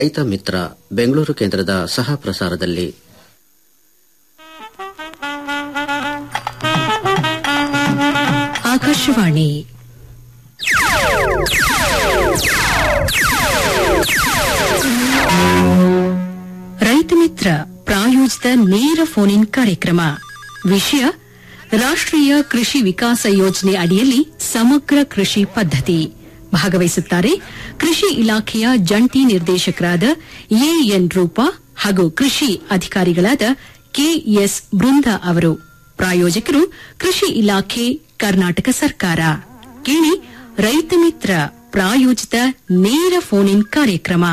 ರೈತ ಮಿತ್ರ ಬೆಂಗಳೂರು ಕೇಂದ್ರದ ಸಹ ಪ್ರಸಾರದಲ್ಲಿ ಆಕಾಶವಾಣಿ ರೈತ ಮಿತ್ರ ಪ್ರಾಯೋಜಿತ ನೇರ ಫೋನ್ ಇನ್ ಕಾರ್ಯಕ್ರಮ ವಿಷಯ ರಾಷ್ಟ್ರೀಯ ಕೃಷಿ ವಿಕಾಸ ಯೋಜನೆ ಅಡಿಯಲ್ಲಿ ಸಮಗ್ರ ಕೃಷಿ ಪದ್ಧತಿ ಭಾಗವಹಿಸುತ್ತಾರೆ ಕೃಷಿ ಇಲಾಖೆಯ ಜಂಟಿ ನಿರ್ದೇಶಕರಾದ ಎಎನ್ ರೂಪಾ ಹಾಗೂ ಕೃಷಿ ಅಧಿಕಾರಿಗಳಾದ ಕೆಎಸ್ ಬೃಂದ ಅವರು ಪ್ರಾಯೋಜಕರು ಕೃಷಿ ಇಲಾಖೆ ಕರ್ನಾಟಕ ಸರ್ಕಾರ ಕೇಳಿ ರೈತ ಮಿತ್ರ ಪ್ರಾಯೋಜಿತ ನೇರ ಫೋನ್ ಇನ್ ಕಾರ್ಯಕ್ರಮ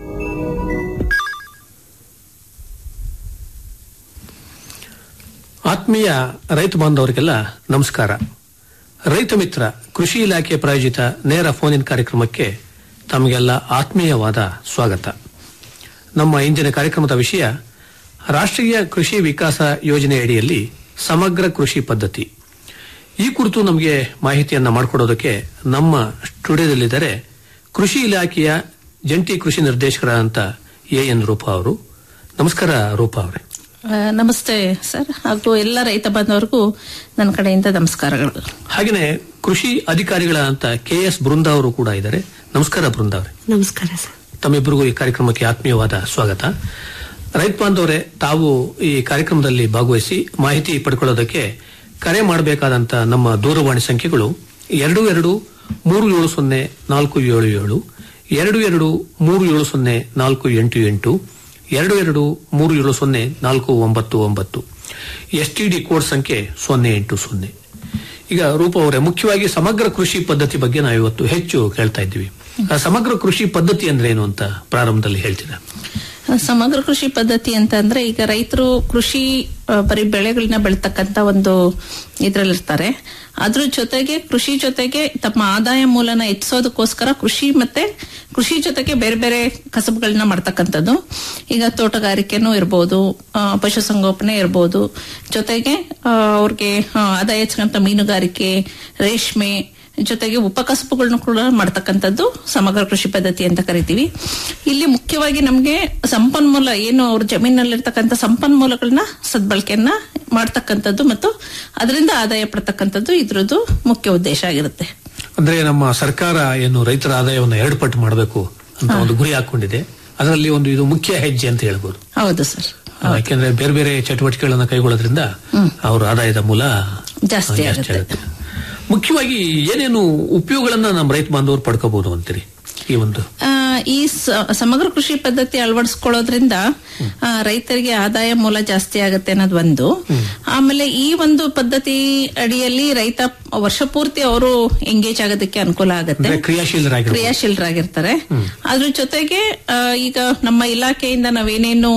ಆತ್ಮೀಯ ರೈತ ಬಾಂಧವರಿಗೆಲ್ಲ ನಮಸ್ಕಾರ ರೈತ ಮಿತ್ರ ಕೃಷಿ ಇಲಾಖೆ ಪ್ರಾಯೋಜಿತ ನೇರ ಫೋನ್ ಇನ್ ಕಾರ್ಯಕ್ರಮಕ್ಕೆ ತಮಗೆಲ್ಲ ಆತ್ಮೀಯವಾದ ಸ್ವಾಗತ ನಮ್ಮ ಇಂದಿನ ಕಾರ್ಯಕ್ರಮದ ವಿಷಯ ರಾಷ್ಟ್ರೀಯ ಕೃಷಿ ವಿಕಾಸ ಯೋಜನೆ ಅಡಿಯಲ್ಲಿ ಸಮಗ್ರ ಕೃಷಿ ಪದ್ಧತಿ ಈ ಕುರಿತು ನಮಗೆ ಮಾಹಿತಿಯನ್ನ ಮಾಡಿಕೊಡೋದಕ್ಕೆ ನಮ್ಮ ಸ್ಟುಡಿಯೋದಲ್ಲಿದ್ದಾರೆ ಕೃಷಿ ಇಲಾಖೆಯ ಜಂಟಿ ಕೃಷಿ ನಿರ್ದೇಶಕರಾದಂಥ ಎ ಎನ್ ರೂಪಾ ಅವರು ನಮಸ್ಕಾರ ರೂಪಾ ಅವರೇ ಆ, ನಮಸ್ತೆ ಸರ್ ಹಾಗೂ ಎಲ್ಲ ರೈತ ಬಾಂಧವರಿಗೂ ನನ್ನ ಕಡೆಯಿಂದ ನಮಸ್ಕಾರಗಳು ಹಾಗೆಯೇ ಕೃಷಿ ಅಧಿಕಾರಿಗಳಾದಂತ ಕೆ ಎಸ್ ಬೃಂದ ಅವರು ಕೂಡ ಇದ್ದಾರೆ ನಮಸ್ಕಾರ ಬೃಂದ ಅವರೇ ನಮಸ್ಕಾರ ಸರ್ ತಮ್ಮಿಬ್ಬರಿಗೂ ಈ ಕಾರ್ಯಕ್ರಮಕ್ಕೆ ಆತ್ಮೀಯವಾದ ಸ್ವಾಗತ ರೈತ ಬಾಂಧವರೇ ತಾವು ಈ ಕಾರ್ಯಕ್ರಮದಲ್ಲಿ ಭಾಗವಹಿಸಿ ಮಾಹಿತಿ ಪಡ್ಕೊಳ್ಳೋದಕ್ಕೆ ಕರೆ ಮಾಡಬೇಕಾದಂತ ನಮ್ಮ ದೂರವಾಣಿ ಸಂಖ್ಯೆಗಳು ಎರಡು ಎರಡು ಮೂರು ಏಳು ಸೊನ್ನೆ ನಾಲ್ಕು ಏಳು ಏಳು ಎರಡು ಎರಡು ಮೂರು ಏಳು ಸೊನ್ನೆ ನಾಲ್ಕು ಎಂಟು ಎಂಟು ಎರಡು ಎರಡು ಮೂರು ಏಳು ಸೊನ್ನೆ ನಾಲ್ಕು ಒಂಬತ್ತು ಒಂಬತ್ತು ಎಸ್ಟಿಡಿ ಕೋಡ್ ಸಂಖ್ಯೆ ಸೊನ್ನೆ ಎಂಟು ಸೊನ್ನೆ ಈಗ ರೂಪ ಅವರೇ ಮುಖ್ಯವಾಗಿ ಸಮಗ್ರ ಕೃಷಿ ಪದ್ಧತಿ ಬಗ್ಗೆ ನಾವು ಇವತ್ತು ಹೆಚ್ಚು ಕೇಳ್ತಾ ಇದ್ದೀವಿ ಆ ಸಮಗ್ರ ಕೃಷಿ ಪದ್ಧತಿ ಅಂದ್ರೆ ಏನು ಅಂತ ಪ್ರಾರಂಭದಲ್ಲಿ ಹೇಳ್ತೀರಾ ಸಮಗ್ರ ಕೃಷಿ ಪದ್ಧತಿ ಅಂತ ಅಂದ್ರೆ ಈಗ ರೈತರು ಕೃಷಿ ಆ, ಬರೀ ಬೆಳೆಗಳನ್ನ ಬೆಳಿತಕ್ಕಂತ ಒಂದು ಇದ್ರಲ್ಲಿರ್ತಾರೆ ಅದ್ರ ಜೊತೆಗೆ ಕೃಷಿ ಜೊತೆಗೆ ತಮ್ಮ ಆದಾಯ ಮೂಲನ ಹೆಚ್ಚಿಸೋದಕ್ಕೋಸ್ಕರ ಕೃಷಿ ಮತ್ತೆ ಕೃಷಿ ಜೊತೆಗೆ ಬೇರೆ ಬೇರೆ ಕಸಬುಗಳನ್ನ ಮಾಡ್ತಕ್ಕಂಥದ್ದು ಈಗ ತೋಟಗಾರಿಕೆನೂ ಇರ್ಬೋದು ಆ, ಪಶುಸಂಗೋಪನೆ ಇರ್ಬೋದು ಜೊತೆಗೆ ಆ, ಅವ್ರಿಗೆ ಆ, ಆದಾಯ ಹೆಚ್ಚಕ್ಕಂತ ಮೀನುಗಾರಿಕೆ ರೇಷ್ಮೆ ಜೊತೆಗೆ ಉಪಕಸಬುಗಳನ್ನು ಕೂಡ ಮಾಡ್ತಕ್ಕಂಥದ್ದು ಸಮಗ್ರ ಕೃಷಿ ಪದ್ಧತಿ ಅಂತ ಕರಿತೀವಿ ಇಲ್ಲಿ ಮುಖ್ಯವಾಗಿ ನಮಗೆ ಸಂಪನ್ಮೂಲ ಏನು ಅವ್ರ ಜಮೀನಲ್ಲಿರ್ತಕ್ಕಂಥ ಸಂಪನ್ಮೂಲಗಳನ್ನ ಸದ್ಬಳಕೆಯನ್ನ ಮಾಡ್ತಕ್ಕಂಥದ್ದು ಮತ್ತು ಅದರಿಂದ ಆದಾಯ ಪಡ್ತಕ್ಕಂಥದ್ದು ಇದ್ರದ್ದು ಮುಖ್ಯ ಉದ್ದೇಶ ಆಗಿರುತ್ತೆ ಅಂದ್ರೆ ನಮ್ಮ ಸರ್ಕಾರ ಏನು ರೈತರ ಆದಾಯವನ್ನು ಎರಡು ಪಟ್ಟು ಮಾಡಬೇಕು ಅಂತ ಒಂದು ಗುರಿ ಹಾಕೊಂಡಿದೆ ಅದರಲ್ಲಿ ಒಂದು ಇದು ಮುಖ್ಯ ಹೆಜ್ಜೆ ಅಂತ ಹೇಳ್ಬೋದು ಹೌದು ಸರ್ ಆ, ಯಾಕೆಂದ್ರೆ ಬೇರೆ ಬೇರೆ ಚಟುವಟಿಕೆಗಳನ್ನ ಕೈಗೊಳ್ಳೋದ್ರಿಂದ ಅವರ ಆದಾಯದ ಮೂಲ ಜಾಸ್ತಿ ಆ, ಆಗುತ್ತೆ. ಮುಖ್ಯವಾಗಿ ಏನೇನು ಉಪಯೋಗಗಳನ್ನ ನಮ್ಮ ರೈತ ಬಾಂಧವರು ಪಡ್ಕೋಬಹುದು ಅಂತೀರಿ ಈ ಒಂದು ಆ, ಈ ಸ- ಸಮಗ್ರ ಕೃಷಿ ಪದ್ಧತಿ ಅಳವಡಿಸ್ಕೊಳ್ಳೋದ್ರಿಂದ ಆ, ರೈತರಿಗೆ ಆದಾಯ ಮೂಲ ಜಾಸ್ತಿ ಆಗುತ್ತೆ ಅನ್ನೋದು ಒಂದು ಆಮೇಲೆ ಈ ಒಂದು ಪದ್ಧತಿ ಅಡಿಯಲ್ಲಿ ರೈತ ವರ್ಷ ಪೂರ್ತಿ ಅವರು ಎಂಗೇಜ್ ಆಗೋದಕ್ಕೆ ಅನುಕೂಲ ಆಗುತ್ತೆ ಅಂದ್ರೆ ಕ್ರಿಯಾಶೀಲರಾಗಿರ್ಬೋದು ಕ್ರಿಯಾಶೀಲರಾಗಿರ್ತಾರೆ ಅದ್ರ ಜೊತೆಗೆ ಆ, ಈಗ ನಮ್ಮ ಇಲಾಖೆಯಿಂದ ನಾವೇನೇನು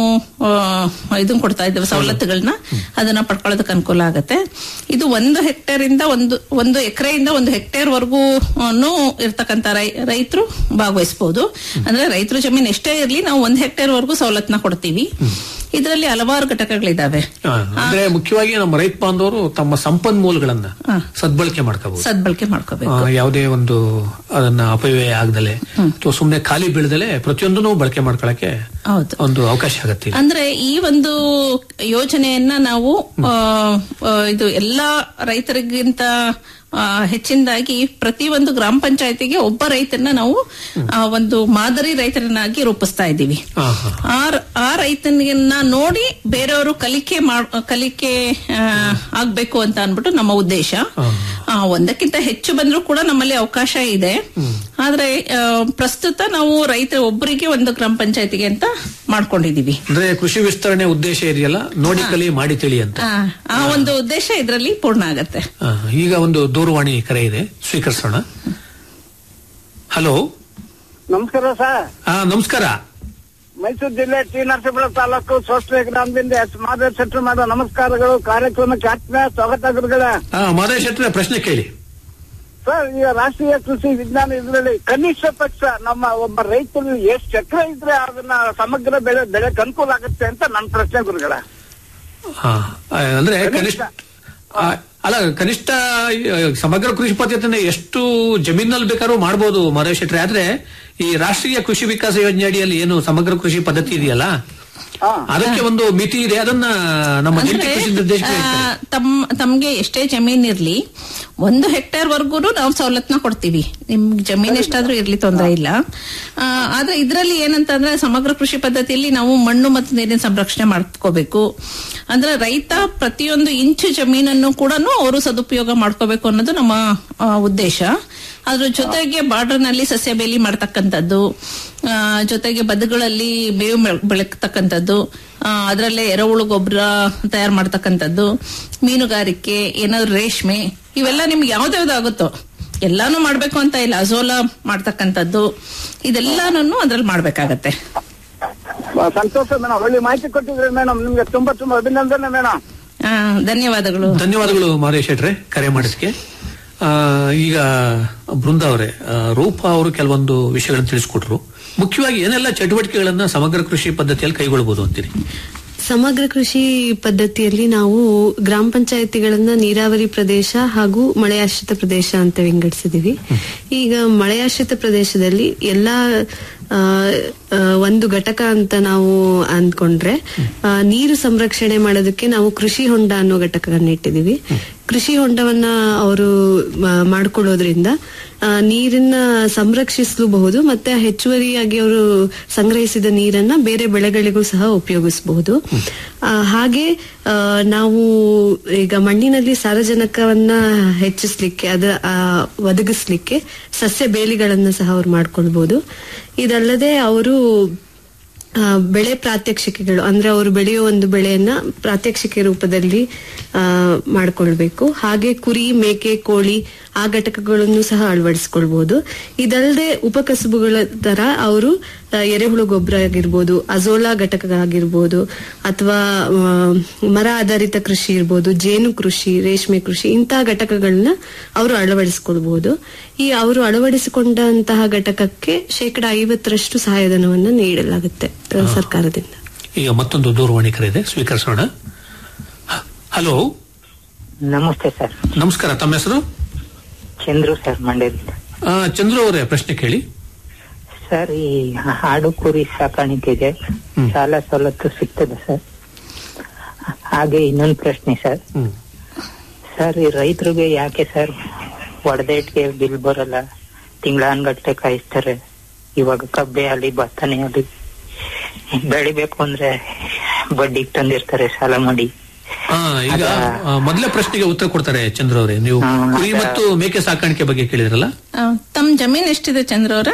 ಇದನ್ನ ಕೊಡ್ತಾ ಇದ್ದೇವೆ ಸವಲತ್ತುಗಳನ್ನ ಅದನ್ನ ಪಡ್ಕೊಳ್ಳೋದಕ್ಕೆ ಅನುಕೂಲ ಆಗುತ್ತೆ ಇದು ಒಂದು ಹೆಕ್ಟೇರ್ ಇಂದ ಒಂದು ಒಂದು ಎಕರೆಯಿಂದ ಒಂದು ಹೆಕ್ಟೇರ್ ವರ್ಗೂ ಇರ್ತಕ್ಕಂತ ರೈತರು ಭಾಗವಹಿಸಬಹುದು ಅಂದ್ರೆ ರೈತರ ಜಮೀನು ಎಷ್ಟೇ ಇರಲಿ ನಾವು ಒಂದು ಹೆಕ್ಟೇರ್ ವರ್ಗೂ ಸವಲತ್ತನ್ನ ಕೊಡ್ತೀವಿ ಇದರಲ್ಲಿ ಹಲವಾರು ಘಟಕಗಳಿದಾವೆ ಆ, ಅಂದ್ರೆ ಮುಖ್ಯವಾಗಿ ನಮ್ಮ ರೈತ ಬಾಂಧವರು ತಮ್ಮ ಸಂಪನ್ಮೂಲಗಳನ್ನ ಹಾ. ಸದ್ಬಳಕೆ ಮಾಡ್ಕೋಬಹುದು ಸದ್ಬಳಕೆ ಮಾಡ್ಕೋಬೇಕು ಆ, ಯಾವುದೇ ಒಂದು ಅದನ್ನ ಅಪವ್ಯಯ ಆಗದಲೆ ಅಥವಾ ಸುಮ್ಮನೆ ಖಾಲಿ ಬೀಳದಲೆ ಪ್ರತಿಯೊಂದನ್ನು ಬಳಕೆ ಮಾಡ್ಕೊಳಕ್ಕೆ ಹೌದು ಒಂದು ಅವಕಾಶ ಆಗತ್ತೆ ಇಲ್ಲಿ. ಅಂದ್ರೆ ಈ ಒಂದು ಯೋಜನೆಯನ್ನ ನಾವು ಆ, ಆ, ಇದು ಎಲ್ಲಾ ರೈತರಿಗಿಂತ ಆ, ಹೆಚ್ಚಿನದಾಗಿ ಪ್ರತಿ ಒಂದು ಗ್ರಾಮ ಪಂಚಾಯತಿಗೆ ಒಬ್ಬ ರೈತರನ್ನ ನಾವು ಆ, ಒಂದು ಮಾದರಿ ರೈತರನ್ನಾಗಿ ರೂಪಿಸ್ತಾ ಇದ್ದೀವಿ ಆ, ಹಾ. ಆ ರ- ಆ ರೈತನನ್ನ ನೋಡಿ ಬೇರೆಯವರು ಕಲಿಕೆ ಮಾಡ್ ಕಲಿಕೆ ಆ, ಆಗ್ಬೇಕು ಅಂತ ಅನ್ಬಿಟ್ಟು ನಮ್ಮ ಉದ್ದೇಶ ಆ, ಒಂದಕ್ಕಿಂತ ಹೆಚ್ಚು ಬಂದ್ರೂ ಕೂಡ ನಮ್ಮಲ್ಲಿ ಅವಕಾಶ ಇದೆ ಆದ್ರೆ ಆ, ಪ್ರಸ್ತುತ ನಾವು ರೈತ ಒಬ್ಬರಿಗೆ ಒಂದು ಗ್ರಾಮ ಪಂಚಾಯತಿಗೆ ಅಂತ ಮಾಡ್ಕೊಂಡಿದೀವಿ ಅಂದ್ರೆ ಕೃಷಿ ವಿಸ್ತರಣೆ ಉದ್ದೇಶ ಇದೆಯಲ್ಲ ನೋಡಿ ಕಲಿ ಮಾಡಿ ತಿಳಿ ಅಂತ ಆ, ಆ ಒಂದು ಉದ್ದೇಶ ಇದರಲ್ಲಿ ಪೂರ್ಣ ಆಗತ್ತೆ ಆ, ಈಗ ಒಂದು ದೂರವಾಣಿ ಕರೆ ಇದೆ ಸ್ವೀಕರಿಸೋಣ ಹಲೋ ನಮಸ್ಕಾರ ಸರ್ ಆ, ನಮಸ್ಕಾರ ಮೈಸೂರು ಜಿಲ್ಲೆ ಟಿ ನರಸೀಪುರ ತಾಲೂಕು ಸೋಸ್ಲೆ ಗ್ರಾಮದಿಂದ ಎಸ್ ಮಾಧವ ಶೆಟ್ಟಿ ಮಾಡೋ ನಮಸ್ಕಾರಗಳು ಕಾರ್ಯಕ್ರಮಕ್ಕೆ ಆತ್ಮೀಯ ಸ್ವಾಗತ ಗುರುಗಳ ಆ, ಮಾದೇಶ್ ಶೆಟ್ರೆ ಪ್ರಶ್ನೆ ಕೇಳಿ ಸರ್ ಈಗ ರಾಷ್ಟ್ರೀಯ ಕೃಷಿ ವಿಜ್ಞಾನ ಇದರಲ್ಲಿ ಕನಿಷ್ಠ ಪಕ್ಷ ನಮ್ಮ ಒಬ್ಬ ರೈತರು ಎಷ್ಟು ಎಕರೆ ಇದ್ರೆ ಅದನ್ನ ಸಮಗ್ರ ಬೆಳೆ ಬೆಳೆಗೆ ಅನುಕೂಲ ಆಗುತ್ತೆ ಅಂತ ನನ್ನ ಪ್ರಶ್ನೆ ಗುರುಗಳ ಆ, ಆ, ಅಂದ್ರೆ ಕನಿಷ್ಠ ಆ, ಅಲ್ಲ ಕನಿಷ್ಠ ಆ, ಸಮಗ್ರ ಕೃಷಿ ಪದ್ಧತಿನ ಎಷ್ಟು ಜಮೀನಲ್ಲಿ ಬೇಕಾದ್ರೂ ಮಾಡಬಹುದು ಮಾಧವ ಶೆಟ್ಟಿ ಆದ್ರೆ ಈ ರಾಷ್ಟ್ರೀಯ ಕೃಷಿ ವಿಕಾಸ ಯೋಜನೆ ಅಡಿಯಲ್ಲಿ ಏನು ಸಮಗ್ರ ಕೃಷಿ ಪದ್ಧತಿ ಇದೆಯಲ್ಲ ಹಾ. ಅದಕ್ಕೆ ಒಂದು ಮಿತಿ ಇದೆ ಅದನ್ನ ನಮ್ಮ ಜಂಟಿ ಅಂದ್ರೆ ಕೃಷಿ ನಿರ್ದೇಶಕರು ಆ, ಹೇಳ್ತಾರೆ. ತಮ್ ತಮ್ಗೆ ಎಷ್ಟೇ ಜಮೀನ್ ಇರ್ಲಿ ಒಂದು ಹೆಕ್ಟೇರ್ ವರ್ಗು ನಾವು ಸವಲತ್ತನ್ನ ಕೊಡ್ತೀವಿ ನಿಮ್ಗೆ ಜಮೀನ್ ಎಷ್ಟಾದ್ರೂ ಇರ್ಲಿ ತೊಂದರೆ ಇಲ್ಲ ಆ, ಆದ್ರೆ ಇದ್ರಲ್ಲಿ ಏನಂತಂದ್ರೆ ಸಮಗ್ರ ಕೃಷಿ ಪದ್ಧತಿಯಲ್ಲಿ ನಾವು ಮಣ್ಣು ಮತ್ತು ನೀರಿನ ಸಂರಕ್ಷಣೆ ಮಾಡ್ಕೋಬೇಕು ಅಂದ್ರೆ ರೈತ ಪ್ರತಿಯೊಂದು ಇಂಚು ಜಮೀನನ್ನು ಕೂಡ ಅವರು ಸದುಪಯೋಗ ಮಾಡ್ಕೋಬೇಕು ಅನ್ನೋದು ನಮ್ಮ ಆ, ಉದ್ದೇಶ ಅದ್ರ ಜೊತೆಗೆ ಬಾರ್ಡರ್ ನಲ್ಲಿ ಸಸ್ಯ ಬೇಲಿ ಮಾಡ್ತಕ್ಕಂಥದ್ದು ಆ, ಜೊತೆಗೆ ಬದುಗಳಲ್ಲಿ ಬೇವು ಬೆಳ್- ಬೆಳಗ್ತಕ್ಕಂಥದ್ದು ಅದರಲ್ಲೇ ಎರೆಹುಳು ಗೊಬ್ಬರ ತಯಾರು ಮಾಡ್ತಕ್ಕಂಥದ್ದು ಮೀನುಗಾರಿಕೆ ಏನಾದ್ರು ರೇಷ್ಮೆ ಇವೆಲ್ಲ ನಿಮ್ಗೆ ಯಾವ್ದಾವ್ದು ಆಗುತ್ತೋ ಎಲ್ಲಾನು ಮಾಡ್ಬೇಕು ಅಂತ ಇಲ್ಲ ಅಜೋಲಾ ಮಾಡ್ತಕ್ಕಂಥದ್ದು ಇದೆಲ್ಲಾನು ಅದ್ರಲ್ಲಿ ಮಾಡ್ಬೇಕಾಗತ್ತೆ ಬಹಳ ಸಂತೋಷ ಮೇಡಮ್ ಒಳ್ಳೆ ಮಾಹಿತಿ ಕೊಟ್ಟಿದ್ರಿ ಮೇಡಮ್ ನಿಮ್ಗೆ ತುಂಬಾ ತುಂಬಾ ಅಭಿನಂದನೆ ಮೇಡಮ್ ಆ, ಧನ್ಯವಾದಗಳು ಧನ್ಯವಾದಗಳು ಮಾದೇಶ್ ಶೆಟ್ರೆ ಕರೆ ಮಾಡಿದ್ಕೆ ಆ, ಈಗ ಬೃಂದ ಅವರೇ ಆ, ರೂಪಾ ಅವರು ಕೆಲವೊಂದು ವಿಷಯಗಳನ್ನು ತಿಳಿಸ್ಕೊಟ್ರು ಮುಖ್ಯವಾಗಿ ಏನೆಲ್ಲ ಚಟುವಟಿಕೆಗಳನ್ನ ಸಮಗ್ರ ಕೃಷಿ ಪದ್ಧತಿಯಲ್ಲಿ ಕೈಗೊಳ್ಳಬಹುದು ಅಂತೀರಿ ಸಮಗ್ರ ಕೃಷಿ ಪದ್ಧತಿಯಲ್ಲಿ ನಾವು ಗ್ರಾಮ ಪಂಚಾಯತಿಗಳನ್ನ ನೀರಾವರಿ ಪ್ರದೇಶ ಹಾಗೂ ಮಳೆಯಾಶ್ರಿತ ಪ್ರದೇಶ ಅಂತ ವಿಂಗಡಿಸಿದೀವಿ ಈಗ ಮಳೆಯಾಶ್ರಿತ ಪ್ರದೇಶದಲ್ಲಿ ಎಲ್ಲಾ ಆ, ಆ, ಒಂದು ಘಟಕ ಅಂತ ನಾವು ಅಂದ್ಕೊಂಡ್ರೆ ಆ, ನೀರು ಸಂರಕ್ಷಣೆ ಮಾಡೋದಕ್ಕೆ ನಾವು ಕೃಷಿ ಹೊಂಡ ಅನ್ನೋ ಘಟಕವನ್ನು ಇಟ್ಟಿದೀವಿ ಕೃಷಿ ಹೊಂಡವನ್ನ ಅವರು ಮಾಡ್ಕೊಳ್ಳೋದ್ರಿಂದ ಆ, ನೀರನ್ನ ಸಂರಕ್ಷಿಸಲೂಬಹುದು ಮತ್ತೆ ಹೆಚ್ಚುವರಿಯಾಗಿ ಅವರು ಸಂಗ್ರಹಿಸಿದ ನೀರನ್ನ ಬೇರೆ ಬೆಳೆಗಳಿಗೂ ಸಹ ಉಪಯೋಗಿಸಬಹುದು ಆ, ಹಾಗೆ ಆ, ನಾವು ಈಗ ಮಣ್ಣಿನಲ್ಲಿ ಸಾರಜನಕವನ್ನ ಹೆಚ್ಚಿಸ್ಲಿಕ್ಕೆ ಅದ ಆ, ಒದಗಿಸ್ಲಿಕ್ಕೆ ಸಸ್ಯ ಬೇಲಿಗಳನ್ನ ಸಹ ಅವ್ರು ಮಾಡ್ಕೊಳ್ಬಹುದು ಇದಲ್ಲದೆ ಅವರು ಆ, ಬೆಳೆ ಪ್ರಾತ್ಯಕ್ಷಿಕೆಗಳು ಅಂದ್ರೆ ಅವರು ಬೆಳೆಯೋ ಒಂದು ಬೆಳೆಯನ್ನ ಪ್ರಾತ್ಯಕ್ಷಿಕೆ ರೂಪದಲ್ಲಿ ಆ, ಮಾಡ್ಕೊಳ್ಬೇಕು ಹಾಗೆ ಕುರಿ ಮೇಕೆ ಕೋಳಿ ಆ ಘಟಕಗಳನ್ನು ಸಹ ಅಳವಡಿಸ್ಕೊಳ್ಬಹುದು ಇದಲ್ಲದೆ ಉಪಕಸಬುಗಳ ತರ ಅವರು ಆ, ಎರೆಹುಳು ಗೊಬ್ಬರ ಆಗಿರ್ಬೋದು ಅಜೋಲಾ ಘಟಕ ಆಗಿರ್ಬೋದು ಅಥವಾ ಆ, ಮರ ಆಧಾರಿತ ಕೃಷಿ ಇರ್ಬೋದು ಜೇನು ಕೃಷಿ ರೇಷ್ಮೆ ಕೃಷಿ ಇಂತಹ ಘಟಕಗಳನ್ನ ಅವರು ಅಳವಡಿಸಿಕೊಳ್ಬಹುದು ಈ ಅವರು ಅಳವಡಿಸಿಕೊಂಡಂತಹ ಘಟಕಕ್ಕೆ ಶೇಕಡ ಐವತ್ತರಷ್ಟು ಸಹಾಯಧನವನ್ನ ನೀಡಲಾಗುತ್ತೆ ಆ, ಸರ್ಕಾರದಿಂದ ಈಗ ಮತ್ತೊಂದು ದೂರವಾಣಿ ಕರೆ ಇದೆ ಸ್ವೀಕರಿಸೋಣ ಹ- ಹಲೋ ನಮಸ್ತೆ ಸರ್ ನಮಸ್ಕಾರ ತಮ್ಮ ಹೆಸರು ಚಂದ್ರು ಸರ್ ಮಂಡ್ಯದಿಂದ ಆ, ಚಂದ್ರು ಅವರೇ ಪ್ರಶ್ನೆ ಕೇಳಿ ಸರ್ ಈ ಆಡು ಕುರಿ ಸಾಕಾಣಿಕೆಗೆ ಸಾಲ ಸವಲತ್ತು ಸಿಗ್ತದೆ ಸರ್ ಹಾಗೆ ಇನ್ನೊಂದು ಪ್ರಶ್ನೆ ಸರ್ ಹ್ಮ್ ಸರ್ ಈ ರೈತರಿಗೆ ಯಾಕೆ ಸರ್ ಒಡೆದೇಟ್ಗೆ ಬಿಲ್ ಬರಲ್ಲ ತಿಂಗಳಾನ್ಗಟ್ಲೆ ಕಾಯಿಸ್ತಾರೆ ಇವಾಗ ಕಬ್ಬೆ ಅಲ್ಲಿ ಭತ್ತನೇ ಅಲ್ಲಿ ಬೆಳಿಬೇಕು ಅಂದ್ರೆ ಬಡ್ಡಿಗೆ ತಂದಿರ್ತಾರೆ ಸಾಲ ಮಾಡಿ ಆ, ಈಗ ಆ, ಮೊದಲ ಪ್ರಶ್ನೆಗೆ ಉತ್ತರ ಕೊಡ್ತಾರೆ ಚಂದ್ರ ಅವರೇ ನೀವು ಹಾ, ಕುರಿ ಅದ- ಮತ್ತು ಮೇಕೆ ಸಾಕಾಣಿಕೆ ಬಗ್ಗೆ ಕೇಳಿದ್ರಲ್ಲ ಆ, ತಮ್ಮ ಜಮೀನ್ ಎಷ್ಟಿದೆ ಚಂದ್ರ ಅವರೇ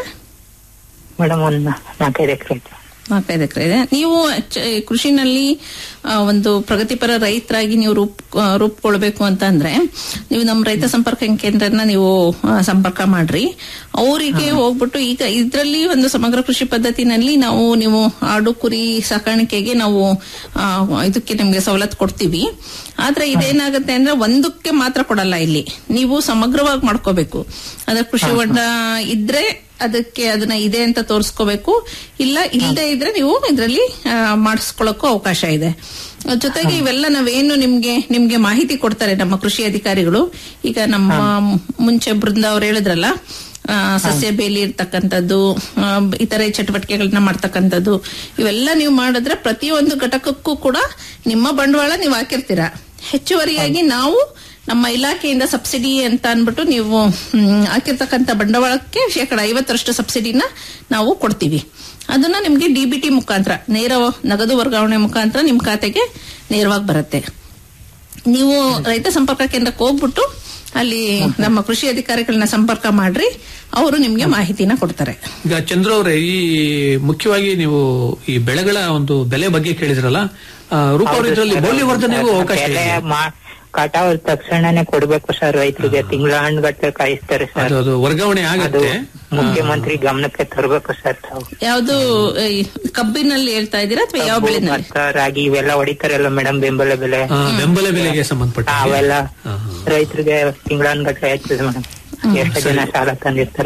ಮೇಡಮ್ ಒಂದ್ ನಾಲ್ಕೈದು ಎಕರೆ ನಾಲ್ಕೈದು ಎಕರೆ ಇದೆ ನೀವು ಚ- ಕೃಷಿನಲ್ಲಿ ಆ, ಒಂದು ಪ್ರಗತಿಪರ ರೈತರಾಗಿ ನೀವು ರೂಪ್ ಆ, ರೂಪುಗೊಳ್ಬೇಕು ಅಂತ ಅಂದ್ರೆ ನೀವು ನಮ್ಮ ರೈತ ಸಂಪರ್ಕ ಕೇಂದ್ರನ ನೀವು ಆ, ಸಂಪರ್ಕ ಮಾಡ್ರಿ ಅವರಿಗೆ ಹೋಗ್ಬಿಟ್ಟು ಈಗ ಇದರಲ್ಲಿ ಒಂದು ಸಮಗ್ರ ಕೃಷಿ ಪದ್ಧತಿನಲ್ಲಿ ನಾವು ನೀವು ಆಡು ಕುರಿ ಸಾಕಾಣಿಕೆಗೆ ನಾವು ಆ, ಇದಕ್ಕೆ ನಿಮ್ಗೆ ಸವಲತ್ತು ಕೊಡ್ತೀವಿ ಆದ್ರೆ ಇದೇನಾಗುತ್ತೆ ಅಂದ್ರೆ ಒಂದಕ್ಕೆ ಮಾತ್ರ ಕೊಡಲ್ಲ ಇಲ್ಲಿ ನೀವು ಸಮಗ್ರವಾಗಿ ಮಾಡ್ಕೋಬೇಕು ಅಂದ್ರೆ ಕೃಷಿ ಹೊಂಡ ಇದ್ರೆ ಅದಕ್ಕೆ ಅದನ್ನ ಇದೆ ಅಂತ ತೋರಿಸ್ಕೋಬೇಕು ಇಲ್ಲ ಇಲ್ಲದೆ ಇದ್ರೆ ನೀವು ಇದರಲ್ಲಿ ಮಾಡಿಸ್ಕೊಳ್ಳೋಕ್ಕೂ ಅವಕಾಶ ಇದೆ ಅದ್ ಜೊತೆಗೆ ಇವೆಲ್ಲ ನಾವೇನು ನಿಮ್ಗೆ ನಿಮ್ಗೆ ಮಾಹಿತಿ ಕೊಡ್ತಾರೆ ನಮ್ಮ ಕೃಷಿ ಅಧಿಕಾರಿಗಳು ಈಗ ನಮ್ಮ ಮುಂಚೆ ಬೃಂದ ಅವ್ರು ಹೇಳಿದ್ರಲ್ಲ ಆ, ಸಸ್ಯ ಬೇಲಿ ಇರ್ತಕ್ಕಂಥದ್ದು ಆ, ಇತರೆ ಚಟುವಟಿಕೆಗಳನ್ನ ಮಾಡ್ತಕ್ಕಂಥದ್ದು ಇವೆಲ್ಲ ನೀವು ಮಾಡಿದ್ರೆ ಪ್ರತಿಯೊಂದು ಘಟಕಕ್ಕೂ ಕೂಡ ನಿಮ್ಮ ಬಂಡವಾಳ ನೀವು ಹಾಕಿರ್ತೀರಾ ಹೆಚ್ಚುವರಿಯಾಗಿ ನಾವು ನಮ್ಮ ಇಲಾಖೆಯಿಂದ ಸಬ್ಸಿಡಿ ಅಂತ ಅನ್ಬಿಟ್ಟು ನೀವು ಹ್ಮ್, ಹಾಕಿರ್ತಕ್ಕಂಥ ಬಂಡವಾಳಕ್ಕೆ ಶೇಕಡ ಐವತ್ತರಷ್ಟು ಸಬ್ಸಿಡಿನ ನಾವು ಕೊಡ್ತೀವಿ ಅದನ್ನ ನಿಮ್ಗೆ ಡಿಬಿಟಿ ಮುಖಾಂತರ ನೇರ ನಗದು ವರ್ಗಾವಣೆ ಮುಖಾಂತರ ನಿಮ್ ಖಾತೆಗೆ ನೇರವಾಗಿ ಬರುತ್ತೆ ನೀವು ರೈತ ಸಂಪರ್ಕ ಕೇಂದ್ರಕ್ಕೆ ಹೋಗ್ಬಿಟ್ಟು ಅಲ್ಲಿ ನಮ್ಮ ಕೃಷಿ ಅಧಿಕಾರಿಗಳನ್ನ ಸಂಪರ್ಕ ಮಾಡ್ರಿ ಅವರು ನಿಮ್ಗೆ ಮಾಹಿತಿನ ಕೊಡ್ತಾರೆ ಈಗ ಚಂದ್ರ ಅವರೇ ಈ ಮುಖ್ಯವಾಗಿ ನೀವು ಈ ಬೆಳೆಗಳ ಒಂದು ಬೆಲೆ ಬಗ್ಗೆ ಕೇಳಿದ್ರಲ್ಲ ಆ, ರೂಪ ಅವರು ಇದರಲ್ಲಿ ಮೌಲ್ಯವರ್ಧನೆಗೂ ಅವಕಾಶ ಬೆಲೆ ಇದೆ ಮಾ- ಕಟಾವ್ ತಕ್ಷಣನೇ ಕೊಡ್ಬೇಕು ಸರ್ ರೈತರಿಗೆ ತಿಂಗಳ ಹಣ್ಗಟ್ಟಲೆ ಕಾಯಿಸ್ತಾರೆ ಸರ್ ಅದು ಅದು ವರ್ಗಾವಣೆ ಅದು ಆಗುತ್ತೆ ಮುಖ್ಯಮಂತ್ರಿ ಗಮನಕ್ಕೆ ತರಬೇಕು ಸರ್ ತಾವು ಯಾವುದು ಈ ಕಬ್ಬಿನಲ್ಲಿ ಹೇಳ್ತಾ ಇದ್ದೀರಾ ಅಥವಾ ಯಾವ ಕಬ್ಬು, ಬೆಳೆನಲ್ಲಿ ಭತ್ತ ರಾಗಿ ಇವೆಲ್ಲ ಹೊಡಿತಾರಲ್ಲ ಮೇಡಮ್ ಬೆಂಬಲ ಬೆಲೆ ಆ, ಬೆಂಬಲ ಬೆಲೆಗೆ ಸಂಬಂಧಪಟ್ಟ ಹಾಗೆ. ಅವೆಲ್ಲ ಹಾ, ಹಾ. ರೈತರಿಗೆ ತಿಂಗಳ ಹಣ್ಗಟ್ಟಲೆ ಆಯ್ತದೆ ಮೇಡಮ್ ಎಷ್ಟು ಜನ ಸಾಲ ತಂದಿರ್ತಾರೆ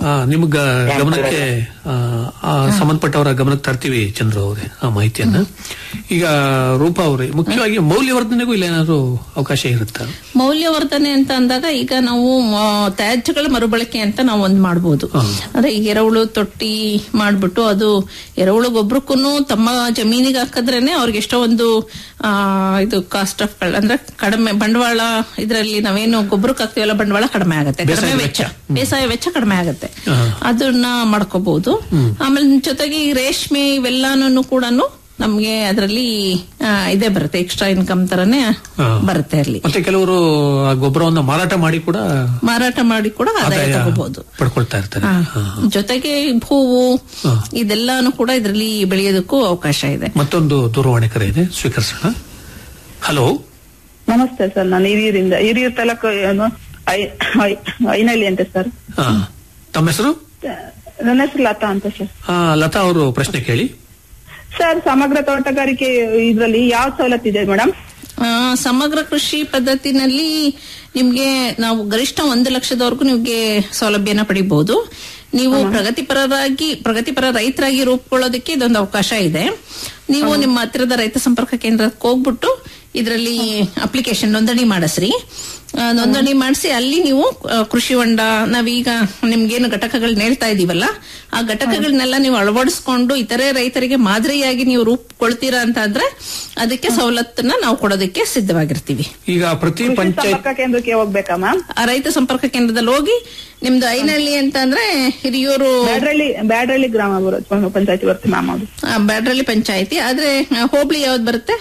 ಆ, ನಿಮ್ಗ ಗಮನಕ್ಕೆ ಆ, ಆ, ಸಂಬಂಧಪಟ್ಟವರ ಗಮನಕ್ಕೆ ತರ್ತೀವಿ ಚಂದ್ರ ಅವರೇ ಆ ಮಾಹಿತಿಯನ್ನ ಈಗ ರೂಪಾ ಅವರೇ ಮುಖ್ಯವಾಗಿ ಮೌಲ್ಯವರ್ಧನೆಗೂ ಇಲ್ಲ ಏನಾದ್ರು ಅವಕಾಶ ಇರುತ್ತಾ ಮೌಲ್ಯವರ್ಧನೆ ಅಂತ ಅಂದಾಗ ಈಗ ನಾವು ಆ, ತ್ಯಾಜ್ಯಗಳ ಮರುಬಳಕೆ ಅಂತ ನಾವು ಒಂದ್ ಮಾಡ್ಬೋದು ಅಂದ್ರೆ ಈಗ ಎರೆಹುಳು ತೊಟ್ಟಿ ಮಾಡ್ಬಿಟ್ಟು ಅದು ಎರೆಹುಳು ಗೊಬ್ಬರಕ್ಕೂ ತಮ್ಮ ಜಮೀನಿಗೆ ಹಾಕಿದ್ರೇನೆ ಅವ್ರಿಗೆ ಎಷ್ಟೋ ಒಂದು ಆ, ಇದು ಕಾಸ್ಟ್ ಆಫ್ ಅಂದ್ರೆ ಕಡಿಮೆ ಬಂಡವಾಳ ಇದರಲ್ಲಿ ನಾವೇನು ಗೊಬ್ಬರಕ್ಕೆ ಹಾಕ್ತೀವಲ್ಲ ಬಂಡವಾಳ ಕಡಿಮೆ ಆಗುತ್ತೆ ಬೇಸಾಯದ ಕಡಿಮೆ ವೆಚ್ಚ ಬೇಸಾಯ ವೆಚ್ಚ ಕಡಿಮೆ ಆಗುತ್ತೆ ಅದನ್ನ ಮಾಡ್ಕೋಬಹುದು ಆಮೇಲೆ ಜೊತೆಗೆ ಈ ರೇಷ್ಮೆ ಇವೆಲ್ಲಾನು ಕೂಡ ನಮ್ಗೆ ಅದರಲ್ಲಿ ಇದೇ ಬರುತ್ತೆ ಎಕ್ಸ್ಟ್ರಾ ಇನ್ಕಮ್ ತರನೇ ಹಾ. ಬರುತ್ತೆ ಅಲ್ಲಿ ಮತ್ತೆ ಕೆಲವರು ಆ ಗೊಬ್ಬರವನ್ನ ಮಾರಾಟ ಮಾಡಿ ಕೂಡ ಮಾರಾಟ ಮಾಡಿ ಕೂಡ ಆದಾಯ ಆದಾಯ ತಗೋಬಹುದು ಪಡ್ಕೊಳ್ತಾ ಇರ್ತಾರೆ ಹಾ. ಜೊತೆಗೆ ಹೂವು ಇದೆಲ್ಲಾನು ಕೂಡ ಇದರಲ್ಲಿ ಬೆಳೆಯೋದಕ್ಕೂ ಅವಕಾಶ ಇದೆ ಮತ್ತೊಂದು ದೂರವಾಣಿ ಕರೆ ಇದೆ ಸ್ವೀಕರಿಸೋಣ ಹಲೋ ನಮಸ್ತೆ ಸರ್ ನಾನು ಹಿರಿಯೂರಿಂದ ಹಿರಿಯೂರು ತಾಲೂಕು ಏನು ಐ- ಐ- ಐನಹಳ್ಳಿ ಅಂತ ಸರ್ ಹಾ. ತಮ್ಮ ಹೆಸರು ನನ್ನ ಹೆಸರು ಲತಾ ಅಂತ ಸರ್ ಆ, ಲತಾ ಅವರು ಪ್ರಶ್ನೆ ಕೇಳಿ ಸರ್ ಸಮಗ್ರ ತೋಟಗಾರಿಕೆ ಇದ್ರಲ್ಲಿ ಯಾವ ಸವಲತ್ತು ಇದೆ ಮೇಡಮ್ ಆ, ಸಮಗ್ರ ಕೃಷಿ ಪದ್ಧತಿನಲ್ಲಿ ನಿಮ್ಗೆ ನಾವು ಗರಿಷ್ಠ ಒಂದು ಲಕ್ಷದವರೆಗೂ ನಿಮ್ಗೆ ಸೌಲಭ್ಯನ ಪಡಿಬಹುದು ನೀವು ಪ್ರಗತಿಪರರಾಗಿ ಪ್ರಗತಿಪರ ರೈತರಾಗಿ ರೂಪುಗೊಳ್ಳೋದಕ್ಕೆ ಇದೊಂದು ಅವಕಾಶ ಇದೆ ನೀವು ನಿಮ್ಮ ಹತ್ತಿರದ ರೈತ ಸಂಪರ್ಕ ಕೇಂದ್ರಕ್ಕೆ ಹೋಗ್ಬಿಟ್ಟು ಇದರಲ್ಲಿ ಅಪ್ಲಿಕೇಶನ್ ನೋಂದಣಿ ಮಾಡಿಸ್ರಿ ಆ, ನೋಂದಣಿ ಮಾಡಿಸಿ ಅಲ್ಲಿ ನೀವು ಆ, ಕೃಷಿ ಹೊಂಡ ನಾವೀಗ ನಿಮ್ಗೇನು ಘಟಕಗಳನ್ನ ಹೇಳ್ತಾ ಇದೀವಲ್ಲ ಆ ಘಟಕಗಳನ್ನೆಲ್ಲ ನೀವು ಅಳವಡಿಸ್ಕೊಂಡು ಇತರೆ ರೈತರಿಗೆ ಮಾದರಿಯಾಗಿ ನೀವು ರೂಪುಗೊಳ್ತೀರಾ ಅಂತ ಆದ್ರೆ ಅದಕ್ಕೆ ಸವಲತ್ತನ್ನ ನಾವು ಕೊಡೋದಕ್ಕೆ ಸಿದ್ಧವಾಗಿರ್ತೀವಿ ಈಗ ಪ್ರತಿ ಕೃಷಿ ಪಂಚಾಯತ್ ಸಂಪರ್ಕ ಕೇಂದ್ರಕ್ಕೆ ಹೋಗ್ಬೇಕಾ ಮ್ಯಾಮ್ ಆ ರೈತ ಸಂಪರ್ಕ ಕೇಂದ್ರದಲ್ಲಿ ಹೋಗಿ ನಿಮ್ದು ಐನಹಳ್ಳಿ ಅಂತ ಅಂದ್ರೆ ಹಿರಿಯೂರು ಬ್ಯಾಡ್ರಳ್ಳಿ ಬ್ಯಾಡ್ರಳ್ಳಿ ಗ್ರಾಮ ಬರುತ್ತೆ ಪಂಚಾಯತಿ ಬರುತ್ತೆ ಮ್ಯಾಮ್ ಅದು ಆ, ಬ್ಯಾಡ್ರಳ್ಳಿ ಪಂಚಾಯತಿ ಆದ್ರೆ ಆ, ಹೋಬಳಿ ಯಾವ್ದು ಬರುತ್ತೆ